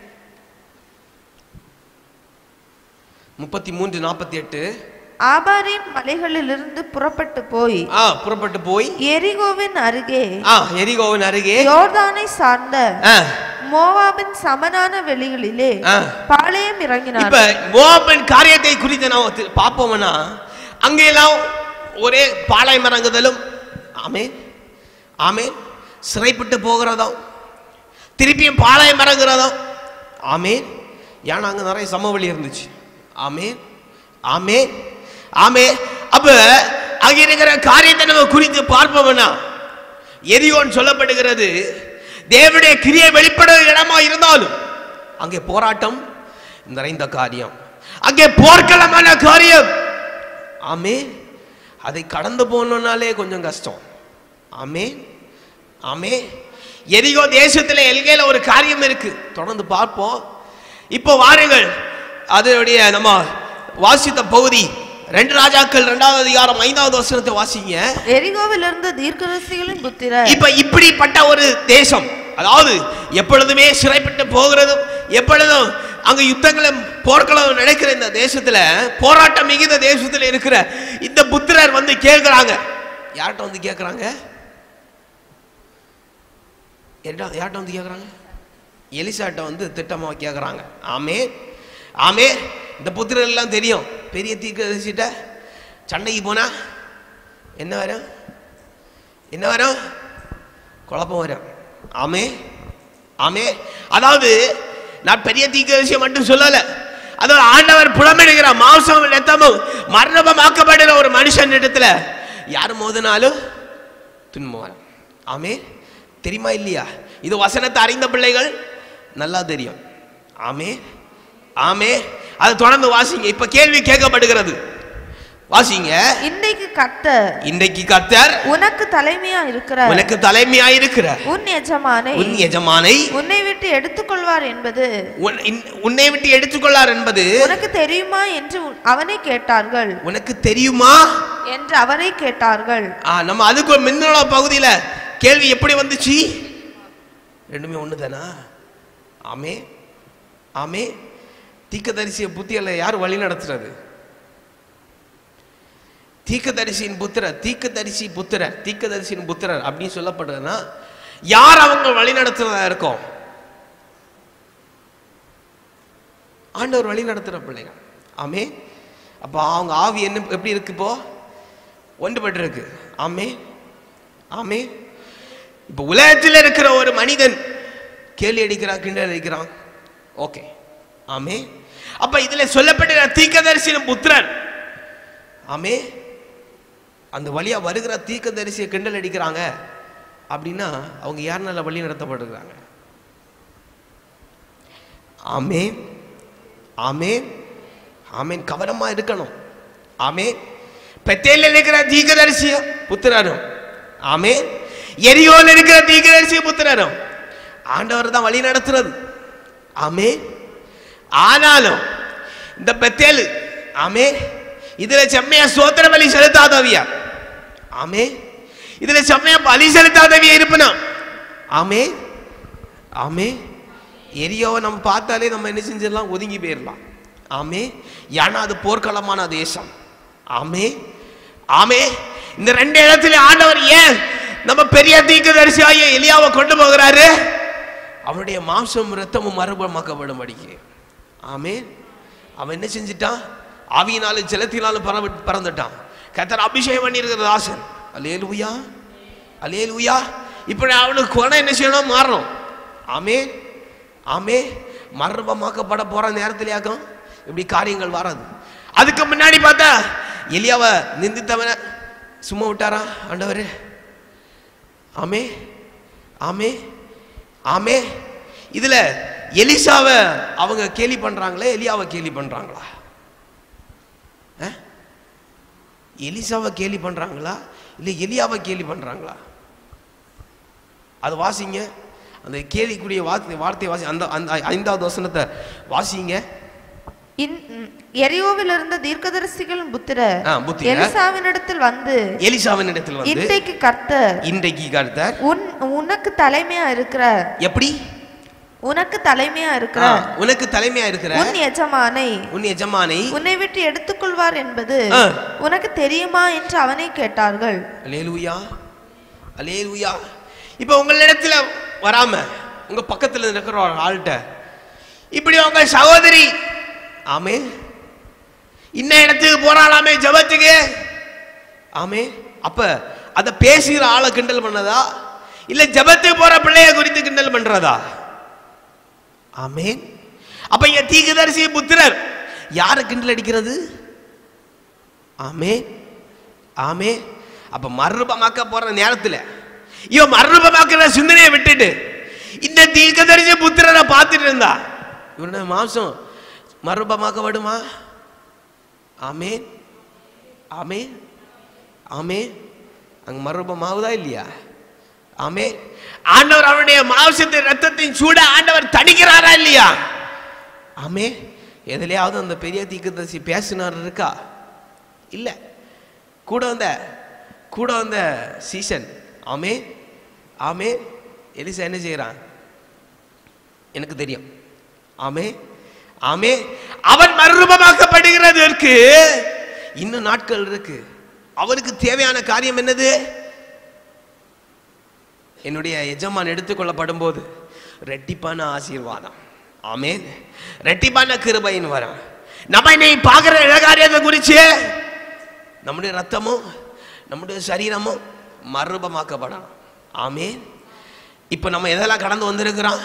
[SPEAKER 1] முப்பத்தி மூன்று நாற்பத்தி எட்டு
[SPEAKER 2] ஆபாரின் மலைகளிலிருந்து புறப்பட்டு போய்
[SPEAKER 1] ஆ புறப்பட்டு போய்
[SPEAKER 2] எரிகோவின் அருகே
[SPEAKER 1] ஆ எரிகோவின் அருகே
[SPEAKER 2] யோர்தானை சார்ந்த
[SPEAKER 1] ஆ,
[SPEAKER 2] மோவாபின் சமனான வெளிகளிலே
[SPEAKER 1] ஆ.
[SPEAKER 2] பாளையம் இறங்கினார்
[SPEAKER 1] இப்ப மோபின் காரியத்தை குறித்து நாம் தி- பார்ப்போம்னா அங்கெல்லாம் ஒரே பாலை மரங்குதலும் ஆமே ஆமே சிறைப்பட்டு போகிறதும் திருப்பியும் பாலை மரங்குறதும் ஆமே ஏன்னா அங்க நிறைய சமவெளி இருந்துச்சு ஆமே ஆமே ஆமே அப்ப அங்க இருக்கிற காரியத்தை நம்ம குறித்து பார்ப்போம்னா எரியோன் சொல்லப்படுகிறது தேவனுடைய கிரியை வெளிப்படுற இடமா இருந்தாலும் அங்கே போராட்டம் நிறைந்த காரியம் அங்கே போர்க்களமான காரியம் ஆமே அதை கடந்து போகணுன்னாலே கொஞ்சம் கஷ்டம் ஆமே ஆமே எரிகோ தேசத்துல எல்கையில ஒரு காரியம் இருக்கு தொடர்ந்து பார்ப்போம் இப்போ வாருங்கள் அதனுடைய நம்ம வாசித்த பகுதி ரெண்டு ராஜாக்கள் ரெண்டாவது அதிகாரம் ஐந்தாவது வசனத்தை வாசிங்க
[SPEAKER 2] எரிகோவில் இருந்த தீர்க்கதரிசிகளின் புத்திரர்
[SPEAKER 1] இப்ப இப்படிப்பட்ட ஒரு தேசம் அதாவது எப்பொழுதுமே சிறைப்பட்டு போகிறதும் எப்பொழுதும் அங்க யுத்தங்களும் போர்க்களம் நடக்கிற இந்த தேசத்துல போராட்டம் மிகுந்த தேசத்துல இருக்கிற இந்த புத்திரர் வந்து கேட்கிறாங்க யார்கிட்ட வந்து கேட்கிறாங்க யார்கிட்ட யார்கிட்ட வந்து கேட்குறாங்க எலிசாட்ட வந்து திட்டமா கேட்குறாங்க ஆமே ஆமே இந்த புத்திரர் எல்லாம் தெரியும் பெரிய தீர்க்கதரிசிட்ட சண்டைக்கு போனா என்ன வரும் என்ன வரும் குழப்பம் வரும் ஆமே ஆமே அதாவது நான் பெரிய தீர்க்கதரிசியை மட்டும் சொல்லல அதாவது ஆண்டவர் புலமெடுக்கிற மாம்சம் ரத்தமும் மரணமாக்கப்படுகிற ஒரு மனுஷன் இடத்துல யார் மோதினாலும் துன்பம் வரும் ஆமே தெரியுமா இல்லையா இது வசனத்தை அறிந்த பிள்ளைகள் நல்லா தெரியும் ஆமே ஆமே அதை தொடர்ந்து வாசிங்க இப்ப கேள்வி கேட்கப்படுகிறது வாசிங்க
[SPEAKER 2] இன்னைக்கு கர்த்தர்
[SPEAKER 1] இன்றைக்கு கர்த்தர்
[SPEAKER 2] உனக்கு தலைமையா இருக்கிற
[SPEAKER 1] உனக்கு தலைமையாயிருக்கிற
[SPEAKER 2] உன் எஜமானை
[SPEAKER 1] உன் எஜமானை
[SPEAKER 2] உன்னை விட்டு எடுத்துக்கொள்வார் என்பது
[SPEAKER 1] உன்- இன்- உன்னை விட்டு எடுத்துக்கொள்ளார் என்பது
[SPEAKER 2] உனக்கு தெரியுமா என்று உன்- அவனை கேட்டார்கள்
[SPEAKER 1] உனக்கு தெரியுமா
[SPEAKER 2] என்று அவரை கேட்டார்கள்
[SPEAKER 1] ஆ, நம்ம அதுக்கு ஒரு மின்னோட பகுதியில கேள்வி எப்படி வந்துச்சு ரெண்டுமே ஒண்ணு தானா ஆமே ஆமே தீக்கதரிசிய புத்தியல்ல யார் வழி நடத்துறது தீக்கதரிசியின் புத்திரர் தீக்கதரிசி புத்திரர் தீக்கதரிசியின் புத்திரர் அப்படின்னு சொல்லப்படுறதுன்னா யார் அவங்க வழி நடத்துறதா இருக்கும் ஆண்டவர் வழி நடத்துற பிள்ளைங்க ஆமே அப்போ அவங்க ஆவி என்ன எப்படி இருக்கு இப்போ ஒன்றுபட்டு இருக்கு ஆமே ஆமே இப்போ உலகத்தில் இருக்கிற ஒரு மனிதன் கேள்வி அடிக்கிறான் கிண்டல் அடிக்கிறான் ஓகே ஆமே அப்ப இதுல சொல்லப்பட்ட தீக்கதரிசியின் புத்திரன் ஆமே அந்த வழியா வருகிற தீக்கதரிசியை கிண்டல் அடிக்கிறாங்க அப்படின்னா அவங்க யாருனால வழி நடத்தப்படுகிறாங்க ஆமே ஆமே ஆமேன் கவனமா இருக்கணும் ஆமே பெத்தேல இருக்கிற தீர்க்கதரிசிய புத்திரரும் ஆமே எரியோல இருக்கிற தீர்க்கதரிசிய புத்திரரும் ஆண்டவர் தான் வழி நடத்துறது ஆமே ஆனாலும் இந்த பெத்தேலு ஆமே இதுல செம்மையா சோத்திர பலி செலுத்தாதவியா ஆமே இதுல செம்மையா பலி செலுத்தாதவியா இருப்பனா ஆமே ஆமே எரியோவை நம்ம பார்த்தாலே நம்ம என்ன செஞ்சிடலாம் ஒதுங்கி போயிடலாம் ஆமே ஏன்னா அது போர்க்களமான தேசம் ஆமே ஆமே இந்த ரெண்டு இடத்துல ஆண்டவர் ஏன் நம்ம பெரிய தீர்க்கதரிசியாகிய எலியாவை கொண்டு போகிறாரு அவனுடைய மாம்சம் ரத்தமும் மறுபமாக்கப்படும்படிக்கு ஆமே அவன் என்ன செஞ்சிட்டான் ஆவியினாலும் ஜலத்தினாலும் பறந்து பறந்துட்டான் கத்தர் அபிஷேகம் பண்ணியிருக்கிற தாசன் அலேலுயா அலேலுயா இப்போ அவனுக்கு குணம் என்ன செய்யணும் மாறணும் ஆமே ஆமே மர்மமாக்கப்பட போற நேரத்திலேயாக்கும் இப்படி காரியங்கள் வராது அதுக்கு முன்னாடி பார்த்தா எலியாவை நிந்தித்தவனை சும்மா விட்டாரா ஆண்டவர் ஆமே ஆமே ஆமே இதுல எலிசாவை அவங்க கேலி பண்றாங்களே எலியாவை கேலி பண்றாங்களா அஹ்? எலிசாவை கேலி பண்றாங்களா இல்ல எலியாவை கேலி பண்றாங்களா அது வாசிங்க அந்த கேலிக்குரிய வார்த்தை வார்த்தை வாசி அந்த அந்த ஐந்தாவது வசனத்தை வாசிங்க
[SPEAKER 2] இன் ம், எரியோவில் இருந்த தீர்க்கதரிசிகளின் புத்திரர்
[SPEAKER 1] ஆ, புத்திரர்.
[SPEAKER 2] எலிசாவினிடத்தில் வந்து
[SPEAKER 1] எலிசாவின் இடத்தில் வந்து
[SPEAKER 2] இன்றைக்கு கர்த்தர்
[SPEAKER 1] இன்றைக்கு கருத்தர்
[SPEAKER 2] உன் உனக்கு தலைமையா இருக்கிற
[SPEAKER 1] எப்படி
[SPEAKER 2] உனக்கு தலைமையா இருக்கிற
[SPEAKER 1] ஆ, உனக்கு தலைமையா இருக்கிற
[SPEAKER 2] உன் எஜமானை
[SPEAKER 1] உன் எஜமானை
[SPEAKER 2] உன்னை விட்டு எடுத்துக்கொள்வார் என்பது
[SPEAKER 1] ஆ.
[SPEAKER 2] உனக்கு தெரியுமா என்று அவனை கேட்டார்கள்
[SPEAKER 1] அலேலுயா அலேலுயா இப்போ உங்களிடத்துல வராம உங்க பக்கத்துல இருக்கிற ஒரு ஆள்கிட்ட இப்படி உங்க சகோதரி ஆமே இன்ன இடத்துக்கு போறாளாமே ஜபத்துக்கு ஆமே அப்ப அத பேசுகிற ஆளை கிண்டல் பண்ணதா இல்ல ஜபத்துக்கு போற பிள்ளைய குறித்து கிண்டல் பண்றதா ஆமேன் அப்ப இங்க தீக்குதரிசி புத்திரர் யாரை கிண்டல் அடிக்கிறது ஆமே ஆமே அப்ப மறுரூபமாக்க போற நேரத்துல இவன் மறுரூபமாக்குற சிந்தனையை விட்டுட்டு இந்த தீர்க்கதரிசி புத்திரரை பார்த்துட்டு இருந்தா இவருடைய மாம்சம் மறுரூபமாக்கப்படுமா ஆமே ஆமே ஆமே அங்க மறுரூபமாகுதா இல்லையா ஆமே ஆண்டவர் அவருடைய மாம்சத்தின் ரத்தத்தின் சூட ஆண்டவர் தணிக்கிறாரா இல்லையா ஆமே எதுலையாவது அந்த பெரிய தீர்க்கதரிசி பேசினார் இருக்கா இல்ல கூட வந்த கூட வந்த சீசன் ஆமே ஆமே எலிசா என்ன செய்கிறான் எனக்கு தெரியும் ஆமே ஆமே அவன் மறுரூபமாக்கப்படுகிறதற்கு இன்னும் நாட்கள் இருக்கு அவருக்கு தேவையான காரியம் என்னது என்னுடைய எஜமான் எடுத்துக்கொள்ளப்படும் போது ரெட்டிப்பான ஆசீர்வாதம் ஆமேன் ரெட்டிப்பான கிருபையின் வரம் நம்ம இன்னைக்கு பார்க்குற இழகாரியத்தை குறித்து நம்முடைய ரத்தமும் நம்முடைய சரீரமும் மறுரூபமாக்கப்படணும் ஆமேன் இப்போ நம்ம எதெல்லாம் கடந்து வந்திருக்கிறோம்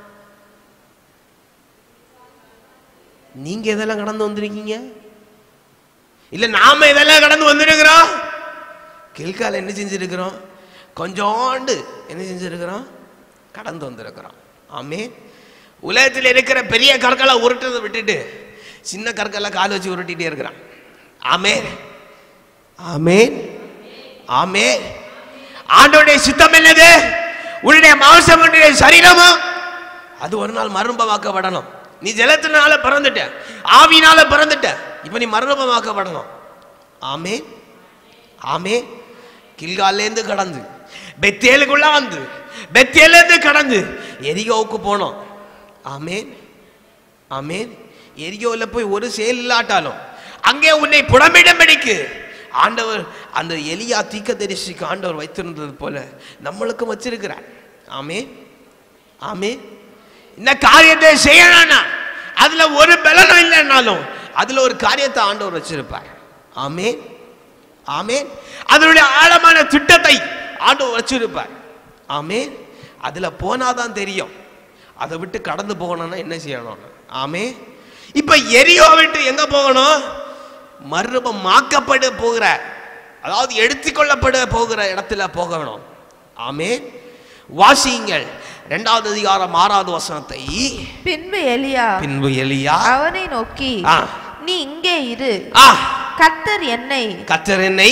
[SPEAKER 1] நீங்க எதெல்லாம் கடந்து வந்திருக்கீங்க இல்ல நாம எதெல்லாம் கடந்து வந்திருக்கிறோம் கில்கால என்ன செஞ்சிருக்கிறோம் கொஞ்சோண்டு என்ன செஞ்சிருக்கிறோம் கடந்து வந்திருக்கிறோம் ஆமே உலகத்தில் இருக்கிற பெரிய கற்களை உருட்டுறதை விட்டுட்டு சின்ன கற்களை கால் வச்சு உருட்டிட்டே இருக்கிறான் ஆமே ஆமே ஆமே ஆண்டோடைய சித்தம் என்னது உன்னுடைய மாம்சம் உன்னுடைய சரீரமும் அது ஒரு நாள் மறுரூபமாக்கப்படணும் நீ ஜலத்தினால பிறந்துட்ட ஆவினால பிறந்துட்ட இப்ப நீ மறுரூபமாக்கப்படணும் ஆமே ஆமே கில்காலேருந்து கடந்து பெத்தேலுக்குள்ள வந்து பெத்தேலேருந்து கடந்து எரிகோவுக்கு போனோம் ஆமேன் ஆமேன் எரிகோவில் போய் ஒரு செயல் இல்லாட்டாலும் அங்கே உன்னை புடமிடம்படிக்கு ஆண்டவர் அந்த எலியா தீக்கதரிசிக்கு ஆண்டவர் வைத்திருந்தது போல நம்மளுக்கும் வச்சிருக்கிறார் ஆமே ஆமே இந்த காரியத்தை செய்யணும்னா அதுல ஒரு பலனும் இல்லைன்னாலும் அதுல ஒரு காரியத்தை ஆண்டவர் வச்சிருப்பார் ஆமே ஆமே அதனுடைய ஆழமான திட்டத்தை ஆண்டவர் வச்சிருப்பார் ஆமே அதுல போனாதான் தெரியும் அதை விட்டு கடந்து போகணும்னா என்ன செய்யணும் ஆமே இப்ப எரியோ விட்டு எங்க போகணும் மறுபமாக்கப்பட போகிற அதாவது எடுத்துக்கொள்ளப்பட போகிற இடத்துல போகணும் ஆமே வாசியுங்கள் இரண்டாவது அதிகாரம் ஆறாவது வசனத்தை
[SPEAKER 2] பின்பு எலியா
[SPEAKER 1] பின்பு எலியா
[SPEAKER 2] அவனை நோக்கி
[SPEAKER 1] ஆ.
[SPEAKER 2] நீ இங்கே இரு
[SPEAKER 1] ஆ
[SPEAKER 2] கர்த்தர் என்னை
[SPEAKER 1] கத்தர் என்னை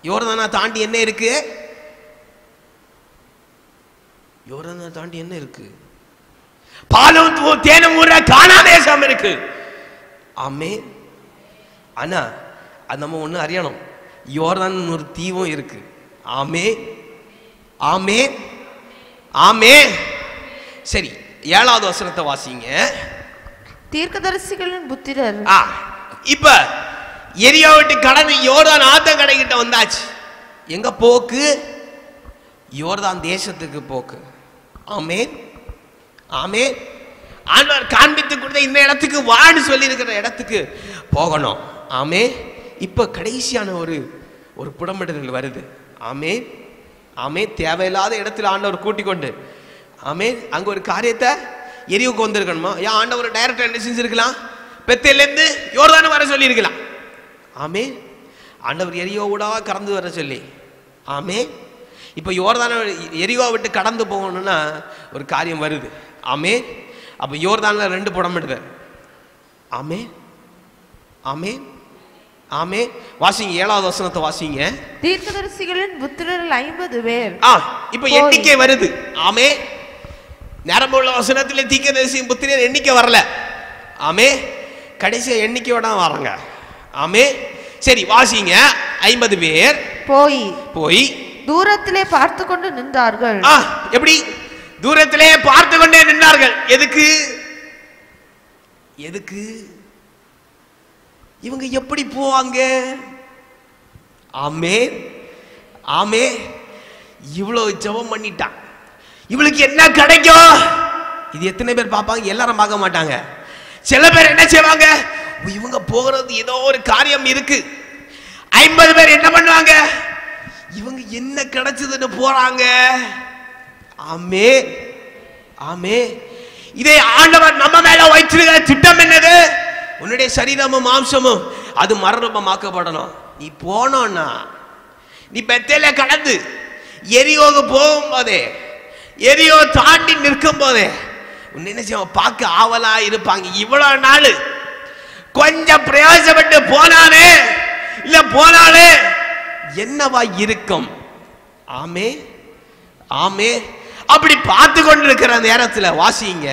[SPEAKER 1] யோர்தானா தாண்டி என்ன இருக்கு யோர்தானா தாண்டி என்ன இருக்கு பாலும் தூ- தேனும் ஊற காணா தேசம் இருக்கு ஆமே ஆனா அது நம்ம ஒண்ணு அறியணும் யோர்தான் ஒரு தீவும் இருக்கு ஆமே ஆமே ஆமே சரி ஏழாவது வசனத்தை வாசிங்க
[SPEAKER 2] தீர்க்கதரிசிகளின் புத்திரர்
[SPEAKER 1] ஆ இப்ப எரியா விட்டு கடந்து யோர்தான் ஆத்த கடைக்கிட்ட வந்தாச்சு எங்க போக்கு யோர்தான் தேசத்துக்கு போக்கு ஆமே ஆமே ஆண்டவர் காண்பித்து கொடுத்த இந்த இடத்துக்கு வான்னு சொல்லி இருக்கிற இடத்துக்கு போகணும் ஆமே இப்ப கடைசியான ஒரு ஒரு புடமிடுதல் வருது ஆமே ஆமே தேவையில்லாத இடத்துல ஆண்டவர் கூட்டிக் கொண்டு ஆமே அங்க ஒரு காரியத்தை எரிவுக்கு வந்திருக்கணுமா ஏன் ஆண்டவர் டைரக்டர் என்ன செஞ்சிருக்கலாம் பெத்திலேருந்து யோர்தானு வர சொல்லியிருக்கலாம் ஆமே ஆண்டவர் எரியோவுடா கடந்து வர சொல்லி ஆமே இப்போ யோர்தான எரியோவை விட்டு கடந்து போகணும்னா ஒரு காரியம் வருது ஆமே அப்போ யோர்தானில் ரெண்டு புடமிடுது ஆமே ஆமே ஆமே வாசிங்க ஏழாவது வசனத்தை வாசிங்க
[SPEAKER 2] தீர்க்கதரிசிகளின் புத்திரரில் ஐம்பது பேர்
[SPEAKER 1] ஆ இப்போ
[SPEAKER 2] போய்.
[SPEAKER 1] எண்ணிக்கை வருது ஆமே நரம்புள்ள வசனத்துல தீக்கதரிசி புத்திரர் எண்ணிக்கை வரல ஆமே கடைசியா எண்ணிக்கையோட தான் வராங்க ஆமே சரி வாசிங்க ஐம்பது பேர்
[SPEAKER 2] போய்
[SPEAKER 1] போய்
[SPEAKER 2] தூரத்திலே பார்த்து கொண்டு நின்றார்கள்
[SPEAKER 1] ஆ எப்படி தூரத்திலே பார்த்து கொண்டே நின்றார்கள் எதுக்கு எதுக்கு இவங்க எப்படி போவாங்க ஆமே ஆமே இவ்வளவு ஜெபம் பண்ணிட்டான் இவளுக்கு என்ன கிடைக்கும் இது எத்தனை பேர் பார்ப்பாங்க எல்லாரும் பார்க்க மாட்டாங்க சில பேர் என்ன செய்வாங்க "ஓ, இவங்க போகிறது ஏதோ ஒரு காரியம் இருக்கு ஐம்பது பேர் என்ன பண்ணுவாங்க இவங்க என்ன கிடைச்சதுன்னு போறாங்க ஆமே ஆமே இதை ஆண்டவர் நம்ம மேல வைத்திருக்கிற திட்டம் என்னது உன்னுடைய சரீரமும் மாம்சமும் அது மரணமாக்கப்படணும் நீ போனோன்னா நீ பெத்தேல கடந்து எரியோகு போகும்போதே எரியோ தாண்டி நிற்கும் போதே உன்னை என்ன செய்வான் பார்க்க ஆவலா இருப்பாங்க இவ்வளவு நாள் கொஞ்சம் பிரயாசப்பட்டு போனானே இல்ல போனாலே என்னவா இருக்கும் ஆமே ஆமே அப்படி பார்த்து கொண்டிருக்கிற நேரத்துல வாசிங்க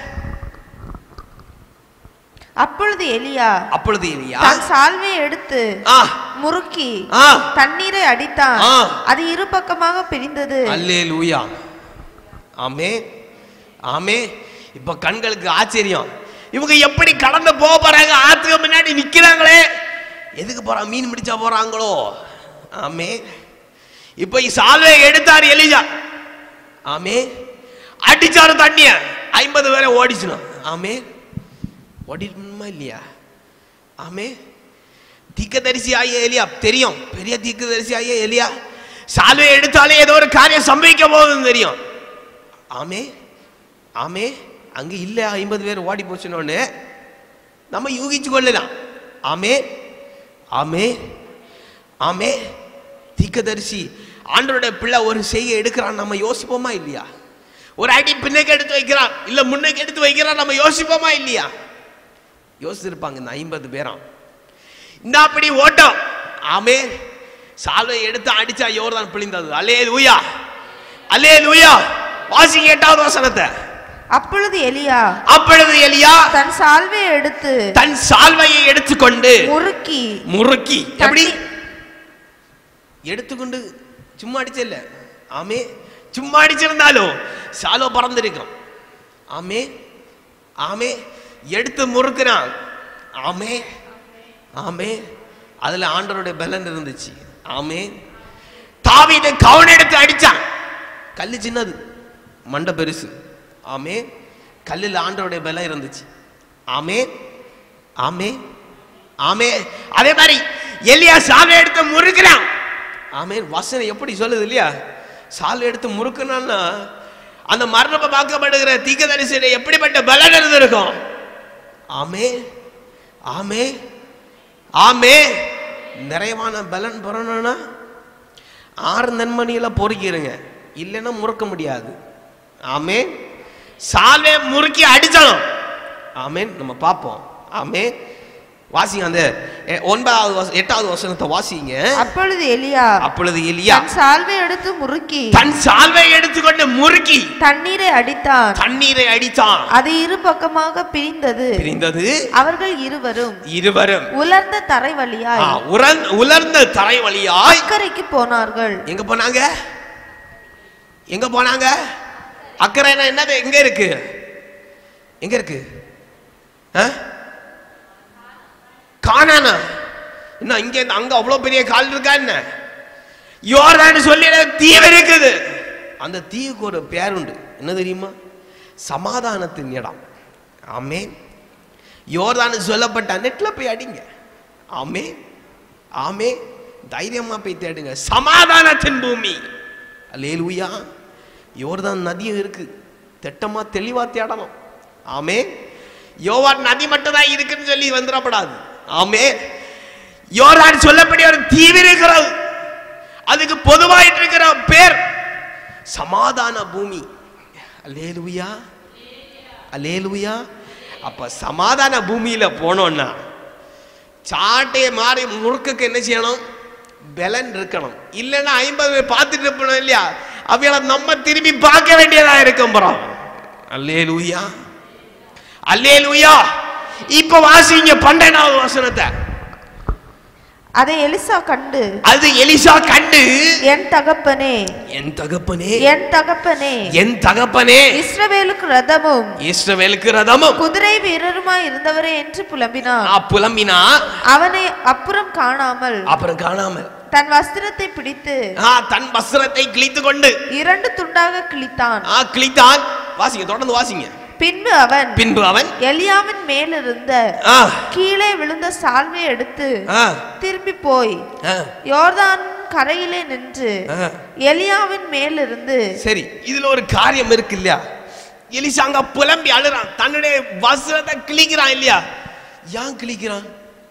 [SPEAKER 2] அப்பொழுது எலியா
[SPEAKER 1] அப்பொழுது எலியா
[SPEAKER 2] தன் சால்வையை எடுத்து
[SPEAKER 1] ஆ
[SPEAKER 2] முறுக்கி
[SPEAKER 1] ஆ
[SPEAKER 2] தண்ணீரை அடித்தான்
[SPEAKER 1] ஆ.
[SPEAKER 2] அது இரு பக்கமாக பிரிந்தது
[SPEAKER 1] அல்லேலூயா ஆமே ஆமே இப்ப கண்களுக்கு ஆச்சரியம் இவங்க எப்படி கடந்து போக போறாங்க ஆத்துக்கு முன்னாடி நிக்கிறாங்களே எதுக்கு போறாங்க மீன் பிடிச்சா போறாங்களோ ஆமே இப்ப சால்வை எடுத்தாரு எலிஜா ஆமே அடிச்சாரு தண்ணிய ஐம்பது பேரை ஓடிச்சுனோம் ஆமே ஓடிட்டுமா இல்லையா ஆமே தீக்கதரிசி ஆகிய எலியா தெரியும் பெரிய தீக்கதரிசி ஆகிய எலியா சால்வை எடுத்தாலே ஏதோ ஒரு காரியம் சம்பவிக்க போகுதுன்னு தெரியும் ஆமே ஆமே அங்க இல்ல ஐம்பது பேர் ஓடி போச்சுனோன்னு நம்ம யூகிச்சு கொள்ளலாம் ஆமே ஆமே ஆமே தீக்கதரிசி ஆண்டவருடைய பிள்ளை ஒரு செய்ய எடுக்கிறான் நம்ம யோசிப்போமா இல்லையா ஒரு அடி பின்னுக்கு எடுத்து வைக்கிறான் இல்ல முன்னுக்கு எடுத்து வைக்கிறான் நம்ம யோசிப்போமா இல்லையா யோசிச்சிருப்பாங்க இந்த ஐம்பது பேரும் இந்த அப்படி ஓட்டம் ஆமே சால்வை எடுத்து அடிச்சா யோர்தான் பிழிந்தது அலே லூயா அலே லூயா வாசிங்க எட்டாவது வசனத்தை
[SPEAKER 2] அப்பொழுது எலியா
[SPEAKER 1] அப்பொழுது எலியா
[SPEAKER 2] தன் சால்வையை எடுத்து
[SPEAKER 1] தன் சால்வையை எடுத்துக்கொண்டு
[SPEAKER 2] முறுக்கி
[SPEAKER 1] முறுக்கி எப்படி
[SPEAKER 2] தண்ணி-
[SPEAKER 1] எடுத்துக்கொண்டு சும்மா அடிச்சல ஆமே சும்மா அடிச்சிருந்தாலும் சாலோ பறந்திருக்கும் ஆமே ஆமே எடுத்து முறுக்குறான் ஆமே ஆமே அதுல ஆண்டவருடைய பலன் இருந்துச்சு ஆமே தாவீதை கவனம் எடுத்து அடிச்சான் கல்லு சின்னது மண்டை பெருசு ஆமே கல்லில் ஆண்டவருடைய பலம் இருந்துச்சு ஆமே ஆமே ஆமே அதே மாதிரி எலியா சாலை எடுத்து முறுக்கிறான் ஆமே வசனம் எப்படி சொல்லுது இல்லையா சாலை எடுத்து முறுக்குனான்னா அந்த மரணமாக்கப்படுகிற தீக்கதரிசியில எப்படிப்பட்ட பலன் இருந்திருக்கும் ஆமே ஆமே ஆமே நிறைவான பலன் பெறணும்னா ஆறு நன்மணியில பொறுக்கிருங்க இல்லைன்னா முறுக்க முடியாது ஆமே சால்வே முறுக்கி அடிச்சணும் ஆமேன் நம்ம பார்ப்போம் ஆமே வாசிங்க அந்த எ- ஒன்பதாவது வச- எட்டாவது வசனத்தை வாசிங்க
[SPEAKER 2] அப்பொழுது எலியா
[SPEAKER 1] அப்பொழுது எலியா
[SPEAKER 2] தன் சால்வை எடுத்து முறுக்கி
[SPEAKER 1] தன் சால்வை எடுத்துக்கொண்டு முறுக்கி
[SPEAKER 2] தண்ணீரை அடித்தான்
[SPEAKER 1] தண்ணீரை அடித்தான்
[SPEAKER 2] அது இரு பக்கமாக பிரிந்தது
[SPEAKER 1] பிரிந்தது
[SPEAKER 2] அவர்கள் இருவரும்
[SPEAKER 1] இருவரும்
[SPEAKER 2] உலர்ந்த தரை வழியாய்
[SPEAKER 1] ஆ, உலர்ந்த உலர்ந்த தரை வழியாய்
[SPEAKER 2] அக்கறைக்கு போனார்கள்
[SPEAKER 1] எங்க போனாங்க எங்க போனாங்க அக்கறைனா என்னது எங்க இருக்கு எங்க இருக்கு ஆ? கானானா என்ன இங்க இருந்து அங்க அவ்வளவு பெரிய கால் இருக்கா என்ன யோர்தான் சொல்லி தீவு இருக்குது அந்த தீவுக்கு ஒரு பேர் உண்டு என்ன தெரியுமா சமாதானத்தின் இடம் ஆமே யோர்தான் சொல்லப்பட்ட நெட்ல போய் அடிங்க ஆமே ஆமே தைரியமா போய் தேடுங்க சமாதானத்தின் பூமி அல்லேலூயா யோர்தான் நதியும் இருக்கு திட்டமா தெளிவா தேடணும் ஆமே யோவான் நதி மட்டும் தான் இருக்குன்னு சொல்லி வந்துடப்படாது ஆமே யோர்தான் சொல்லப்படிய ஒரு தீவு இருக்கிறது அதுக்கு பொதுவாயிட்டு இருக்கிற பேர் சமாதான பூமி அல்லேலூயா அல்லேலூயா அப்ப சமாதான பூமியில போனோம்னா சாட்டையை மாறி முறுக்குக்கு என்ன செய்யணும் பலன் இருக்கணும் இல்லைன்னா ஐம்பது பேர் பார்த்துட்டு இருப்பணும் இல்லையா அவைகளை நம்ம திரும்பி பார்க்க வேண்டியதா இருக்கும் ப்ரோ அல்லே லூயா அல்லே லூயா இப்ப வாசிங்க பன்னெண்டாவது வசனத்தை
[SPEAKER 2] அதை எலிசா கண்டு
[SPEAKER 1] அது எலிசா கண்டு
[SPEAKER 2] என் தகப்பனே
[SPEAKER 1] என் தகப்பனே
[SPEAKER 2] என் தகப்பனே
[SPEAKER 1] என் தகப்பனே
[SPEAKER 2] இஸ்ரவேலுக்கு ரதமும்
[SPEAKER 1] இஸ்ரவேலுக்கு ரதமும்
[SPEAKER 2] குதிரை வீரருமாய் இருந்தவரே என்று புலம்பினான்
[SPEAKER 1] ஆ, புலம்பினா
[SPEAKER 2] அவனை அப்புறம் காணாமல்
[SPEAKER 1] அப்புறம் காணாமல்
[SPEAKER 2] தன் வஸ்திரத்தை பிடித்து
[SPEAKER 1] ஆ, தன் வஸ்திரத்தை கிழித்து கொண்டு
[SPEAKER 2] இரண்டு துண்டாக கிழித்தான்
[SPEAKER 1] ஆ, கிழித்தான் வாசிங்க தொடர்ந்து வாசிங்க
[SPEAKER 2] பின்பு அவன்
[SPEAKER 1] பின்பு அவன்
[SPEAKER 2] எலியாவின் மேலிருந்த
[SPEAKER 1] ஆ,
[SPEAKER 2] கீழே விழுந்த சால்வையை எடுத்து
[SPEAKER 1] ஆ,
[SPEAKER 2] திரும்பி போய்
[SPEAKER 1] ஆ,
[SPEAKER 2] யோர்தான் கரையிலே நின்று
[SPEAKER 1] ஆ.
[SPEAKER 2] எலியாவின் மேலிருந்து
[SPEAKER 1] சரி இதுல ஒரு காரியம் இருக்கு இல்லையா எலிசா அங்க புலம்பி அழுறான் தன்னுடைய வஸ்திரத்தை கிழிக்கிறான் இல்லையா ஏன் கிழிக்கிறான்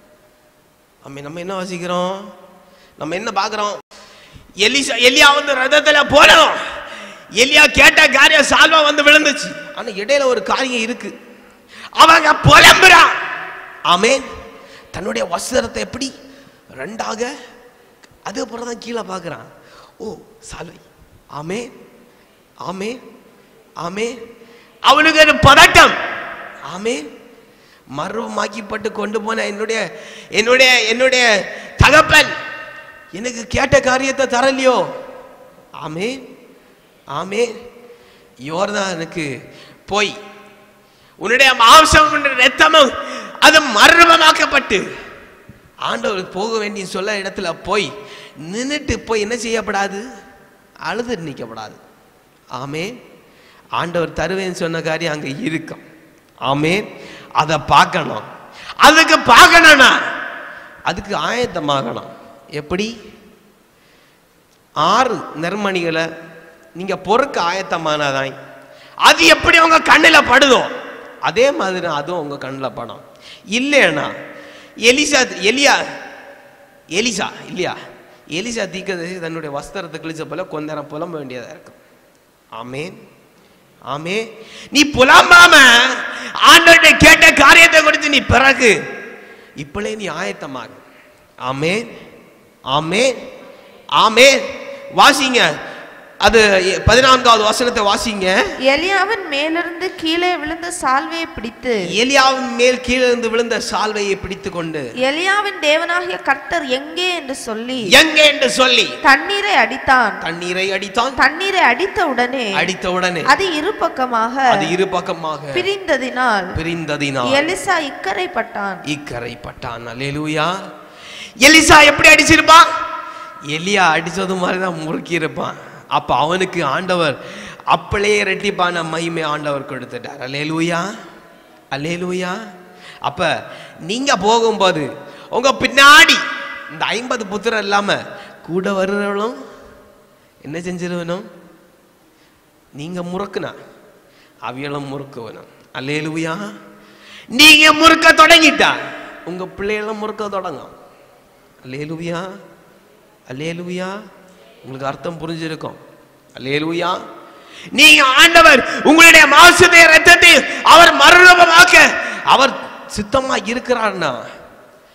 [SPEAKER 1] நம்ம நம்ம என்ன வாசிக்கிறோம் நம்ம என்ன பார்க்கிறோம் எலிசா எலியா வந்து ரதத்துல போனோம் எலியா கேட்ட காரியம் சால்வா வந்து விழுந்துச்சு ஆனா இடையில ஒரு காரியம் இருக்கு அவங்க புலம்புறான் ஆமென் தன்னுடைய வஸ்திரத்தை எப்படி ரெண்டாக அதுக்கப்புறம் தான் கீழே பார்க்குறான் ஓ சால்வை ஆமே ஆமே ஆமே அவனுக்கு ஒரு பதட்டம் ஆமே மர்வமாக்கிப்பட்டு கொண்டு போன என்னுடைய என்னுடைய என்னுடைய தகப்பன் எனக்கு கேட்ட காரியத்தை தரலையோ ஆமே ஆமே யோர்தானுக்கு போய் உன்னுடைய மாம்சம் உன்னுடைய ரத்தமும் அது மர்மமாக்கப்பட்டு ஆண்டவர் போக வேண்டிய சொல்ல இடத்துல போய் நின்னுட்டு போய் என்ன செய்யப்படாது அழுது நிற்கப்படாது ஆமே ஆண்டவர் தருவேன்னு சொன்ன காரியம் அங்க இருக்கும் ஆமே அதை பார்க்கணும் அதுக்கு பார்க்கணும்னா அதுக்கு ஆயத்தமாகணும் எப்படி ஆறு நெர்மணிகளை நீங்க பொறுக்க ஆயத்தமானதாய் அது எப்படி உங்க கண்ணில் படுதோ அதே மாதிரி அதுவும் உங்க கண்ணில் படும் இல்லைன்னா எலிசா எலியா எலிசா இல்லையா எலிசா தீக்கதரிசி தன்னுடைய வஸ்திரத்தை கிழிச்ச போல கொஞ்ச நேரம் புலம்ப வேண்டியதா இருக்கும் ஆமேன் ஆமே நீ புலம்பாம ஆண்டவர்கிட்ட கேட்ட காரியத்தை குறித்து நீ பிறகு இப்பளே நீ ஆயத்தமாக ஆமே ஆமே ஆமே வாசிங்க அது பதினான்காவது வசனத்தை வாசிங்க
[SPEAKER 2] எலியாவின் மேலிருந்து கீழே விழுந்த சால்வையை பிடித்து
[SPEAKER 1] எலியாவின் மேல் கீழே இருந்து விழுந்த சால்வையை பிடித்து கொண்டு
[SPEAKER 2] எலியாவின் தேவனாகிய கர்த்தர் எங்கே என்று சொல்லி
[SPEAKER 1] எங்கே என்று சொல்லி
[SPEAKER 2] தண்ணீரை அடித்தான்
[SPEAKER 1] தண்ணீரை அடித்தான்
[SPEAKER 2] தண்ணீரை அடித்த உடனே
[SPEAKER 1] அடித்த உடனே
[SPEAKER 2] அது இரு பக்கமாக
[SPEAKER 1] அது இரு பக்கமாக
[SPEAKER 2] பிரிந்ததினால்
[SPEAKER 1] பிரிந்ததினால்
[SPEAKER 2] எலிசா இக்கரைப்பட்டான்
[SPEAKER 1] இக்கரை பட்டான் அல்லேலூயா எலிசா எப்படி அடிச்சிருப்பான் எலியா அடிச்சது மாதிரி தான் முறுக்கி இருப்பான் அப்ப அவனுக்கு ஆண்டவர் அப்பளே ரெட்டிப்பான மகிமை ஆண்டவர் கொடுத்துட்டார் அல்லேலூயா அல்லேலூயா அப்ப நீங்க போகும்போது உங்க பின்னாடி இந்த ஐம்பது புத்திரம் இல்லாம கூட வருறவளும் என்ன செஞ்சிருவனும் நீங்க முறுக்குனா அவியலும் முறுக்குவனும் அல்லேலூயா நீங்க முறுக்க தொடங்கிட்டா உங்க பிள்ளைகளும் முறுக்க தொடங்கும் அல்லேலூயா அல்லேலூயா உங்களுக்கு அர்த்தம் புரிஞ்சிருக்கும் அல்லேலூயா நீங்க ஆண்டவர் உங்களுடைய மாசுடைய ரத்தத்தை அவர் மறுரூபமாக்க அவர் சித்தமா இருக்கிறார்னா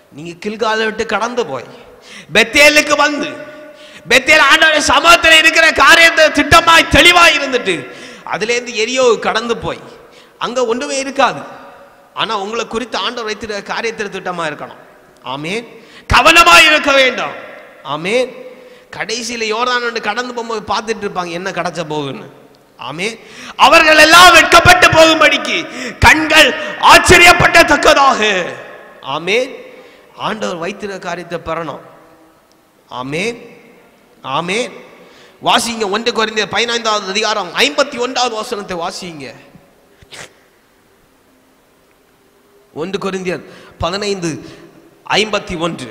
[SPEAKER 1] நீங்க கில்காலை விட்டு கடந்து போய் பெத்தேலுக்கு வந்து பெத்தேல் ஆண்டவருடைய சமூகத்தில் இருக்கிற காரியத்தை திட்டமாய் தெளிவாய் இருந்துட்டு அதுலேருந்து எரியோ கடந்து போய் அங்க ஒன்றுமே இருக்காது ஆனா உங்களை குறித்து ஆண்டவர் வைத்திருக்கிற காரியத்தில் திட்டமா இருக்கணும் ஆமேன் கவனமாய் இருக்க வேண்டும் ஆமேன் கடைசியில யோர்தான் கடந்து போகும்போது பார்த்துட்டு இருப்பாங்க என்ன கிடைச்ச போகுதுன்னு ஆமே அவர்கள் எல்லாம் வெட்கப்பட்டு போகும்படிக்கு கண்கள் ஆச்சரியப்பட்டத்தக்கதாக ஆமே ஆண்டவர் வைத்திருக்கிற காரியத்தை பெறணும் ஆமே ஆமே வாசிங்க ஒன்று குறைந்த பதினைந்தாவது அதிகாரம் ஐம்பத்தி ஒன்றாவது வசனத்தை வாசிங்க ஒன்று கொரிந்தியர் பதினைந்து ஐம்பத்தி ஒன்று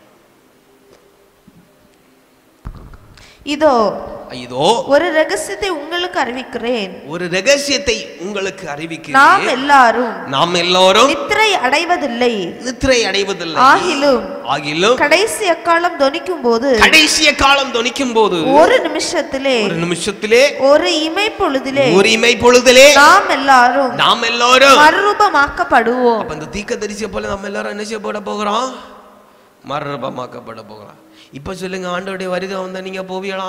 [SPEAKER 2] இதோ
[SPEAKER 1] இதோ
[SPEAKER 2] ஒரு ரகசியத்தை உங்களுக்கு அறிவிக்கிறேன்
[SPEAKER 1] ஒரு ரகசியத்தை உங்களுக்கு
[SPEAKER 2] நாம்
[SPEAKER 1] அறிவிக்கிறேன்
[SPEAKER 2] எல்லாரும்
[SPEAKER 1] நாம் எல்லோரும்
[SPEAKER 2] நித்திரை அடைவதில்லை
[SPEAKER 1] நித்திரை அடைவதில்லை
[SPEAKER 2] ஆகிலும்
[SPEAKER 1] ஆகிலும்
[SPEAKER 2] கடைசி எக்காலம் தொனிக்கும் போது
[SPEAKER 1] கடைசிய காலம் தொனிக்கும் போது
[SPEAKER 2] ஒரு நிமிஷத்திலே
[SPEAKER 1] ஒரு நிமிஷத்திலே
[SPEAKER 2] ஒரு இமை பொழுதிலே
[SPEAKER 1] ஒரு இமை பொழுதிலே
[SPEAKER 2] நாம் எல்லாரும்
[SPEAKER 1] நாம் எல்லாரும்
[SPEAKER 2] மறுரூபமாக்கப்படுவோம்
[SPEAKER 1] அப்ப இந்த தீக்க தரிசிய போல நம்ம எல்லாரும் என்ன செய்யப்பட போகிறோம் மறுரூபமாக்கப்பட போகிறோம் இப்ப சொல்லுங்க ஆண்டோடைய வருகை வந்தா நீங்க போவீங்களா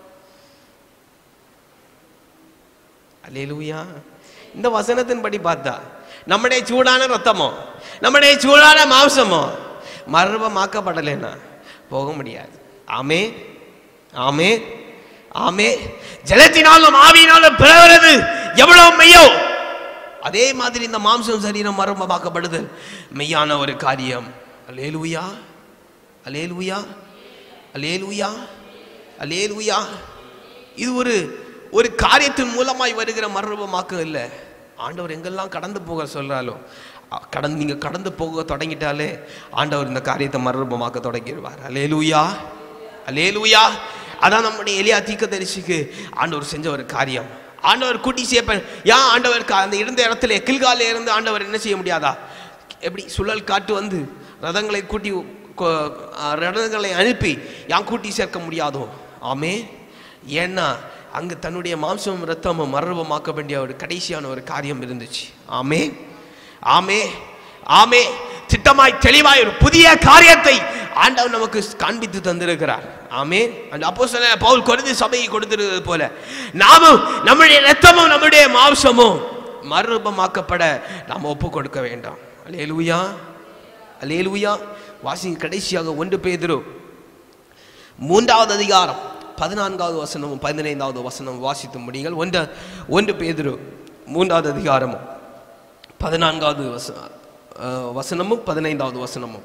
[SPEAKER 1] அல்லேலூயா இந்த வசனத்தின்படி பார்த்தா நம்முடைய சூடான ரத்தமோ நம்முடைய சூடான மாംസமோ மறுரூபமாக்கப்படலைன்னா போக முடியாது ஆமே ஆமே ஆமே ஜலத்தினாலும் ஆவியினாலும் பிறகுறது எவ்வளவு மெய்யோ அதே மாதிரி இந்த மாம்சம் சரீரம் மர்மமாக்கப்படுதல் மெய்யான ஒரு காரியம் அலேலுயா அலேலுயா அலேலுயா அலேலுயா இது ஒரு ஒரு காரியத்தின் மூலமாய் வருகிற மர்மமாக்கம் இல்லை ஆண்டவர் எங்கெல்லாம் கடந்து போக சொல்றாலோ அ- கடந்து நீங்க கடந்து போக தொடங்கிட்டாலே ஆண்டவர் இந்த காரியத்தை மர்மமாக்க தொடங்கிடுவார் அலேலுயா அலேலுயா அதான் நம்முடைய எலியா தீக்க தரிசிக்கு ஆண்டவர் செஞ்ச ஒரு காரியம் ஆண்டவர் கூட்டி சேர்ப்பேன் ஏன் ஆண்டவர் கா- அந்த இருந்த இடத்துல கில்கால இருந்து ஆண்டவர் என்ன செய்ய முடியாதா எப்படி சுழல் காட்டு வந்து ரதங்களை கூட்டி கொ- அஹ் ரதங்களை அனுப்பி ஏன் கூட்டி சேர்க்க முடியாதோ ஆமே ஏன்னா அங்கு தன்னுடைய மாம்சமும் ரத்தமும் மர்வமாக்க வேண்டிய ஒரு கடைசியான ஒரு காரியம் இருந்துச்சு ஆமே ஆமே ஆமே திட்டமாய் தெளிவாய் ஒரு புதிய காரியத்தை ஆண்டவர் நமக்கு காண்பித்து தந்திருக்கிறார் ஆமே அந்த அப்போ பவுல் கொடுத்து சபையை கொடுத்திருக்கிறது போல நாமும் நம்முடைய ரத்தமும் நம்முடைய மாம்சமும் மறுரூபமாக்கப்பட நாம் ஒப்பு கொடுக்க வேண்டாம் அலேலுயா அலேலுயா வாசிங்க கடைசியாக ஒன்று பேதுரு மூன்றாவது அதிகாரம் பதினான்காவது வசனமும் பதினைந்தாவது வசனம் வாசித்து முடியுங்கள் ஒன்று ஒன்று பேதுரு மூன்றாவது அதிகாரமும் பதினான்காவது வச அஹ், வசனமும் பதினைந்தாவது வசனமும்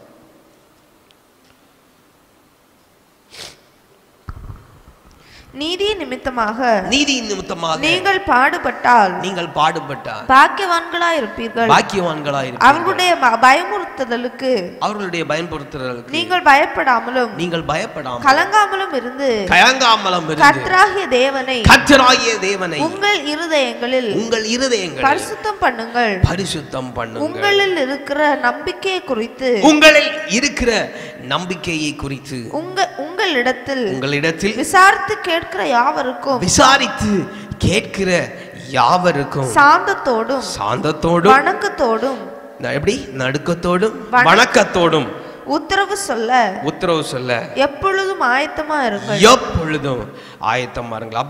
[SPEAKER 2] நீதி நிமித்தமாக
[SPEAKER 1] நீதி நிமித்தமாக
[SPEAKER 2] நீங்கள் பாடுபட்டால்
[SPEAKER 1] நீங்கள் பாடுபட்டால்
[SPEAKER 2] பாக்கியவான்களாய் இருப்பீர்கள்
[SPEAKER 1] பாக்கியவான்களாய்
[SPEAKER 2] அவர்களுடைய ம- பயமுறுத்துதலுக்கு
[SPEAKER 1] அவர்களுடைய பயன்படுத்துறதுக்கு
[SPEAKER 2] நீங்கள் பயப்படாமலும்
[SPEAKER 1] நீங்கள் பயப்படாமல்
[SPEAKER 2] கலங்காமலும் இருந்து
[SPEAKER 1] கயங்காமலம் இருந்து
[SPEAKER 2] கர்த்தராகிய தேவனை
[SPEAKER 1] கர்த்தராகிய தேவனை
[SPEAKER 2] உங்கள் இருதயங்களில்
[SPEAKER 1] உங்கள் இருதயங்களை
[SPEAKER 2] பரிசுத்தம் பண்ணுங்கள்
[SPEAKER 1] பரிசுத்தம் பண்ணுங்கள்
[SPEAKER 2] உங்களில் இருக்கிற நம்பிக்கையை குறித்து
[SPEAKER 1] உங்களில் இருக்கிற நம்பிக்கையை குறித்து
[SPEAKER 2] உங்க உங்களிடத்தில்
[SPEAKER 1] உங்களிடத்தில்
[SPEAKER 2] விசாரித்து கேட்கிற யாவருக்கும்
[SPEAKER 1] விசாரித்து கேட்கிற யாவருக்கும்
[SPEAKER 2] சாந்தத்தோடும்
[SPEAKER 1] சாந்தத்தோடும்
[SPEAKER 2] வணக்கத்தோடும்
[SPEAKER 1] ந- எப்படி நடுக்கத்தோடும்
[SPEAKER 2] வண-
[SPEAKER 1] வணக்கத்தோடும்
[SPEAKER 2] உத்தரவு சொல்ல
[SPEAKER 1] உத்தரவு சொல்ல
[SPEAKER 2] எப்பொழுதும் ஆயத்தமா இருங்கள்
[SPEAKER 1] எப்பொழுதும் ஆயத்தமா இருங்கள்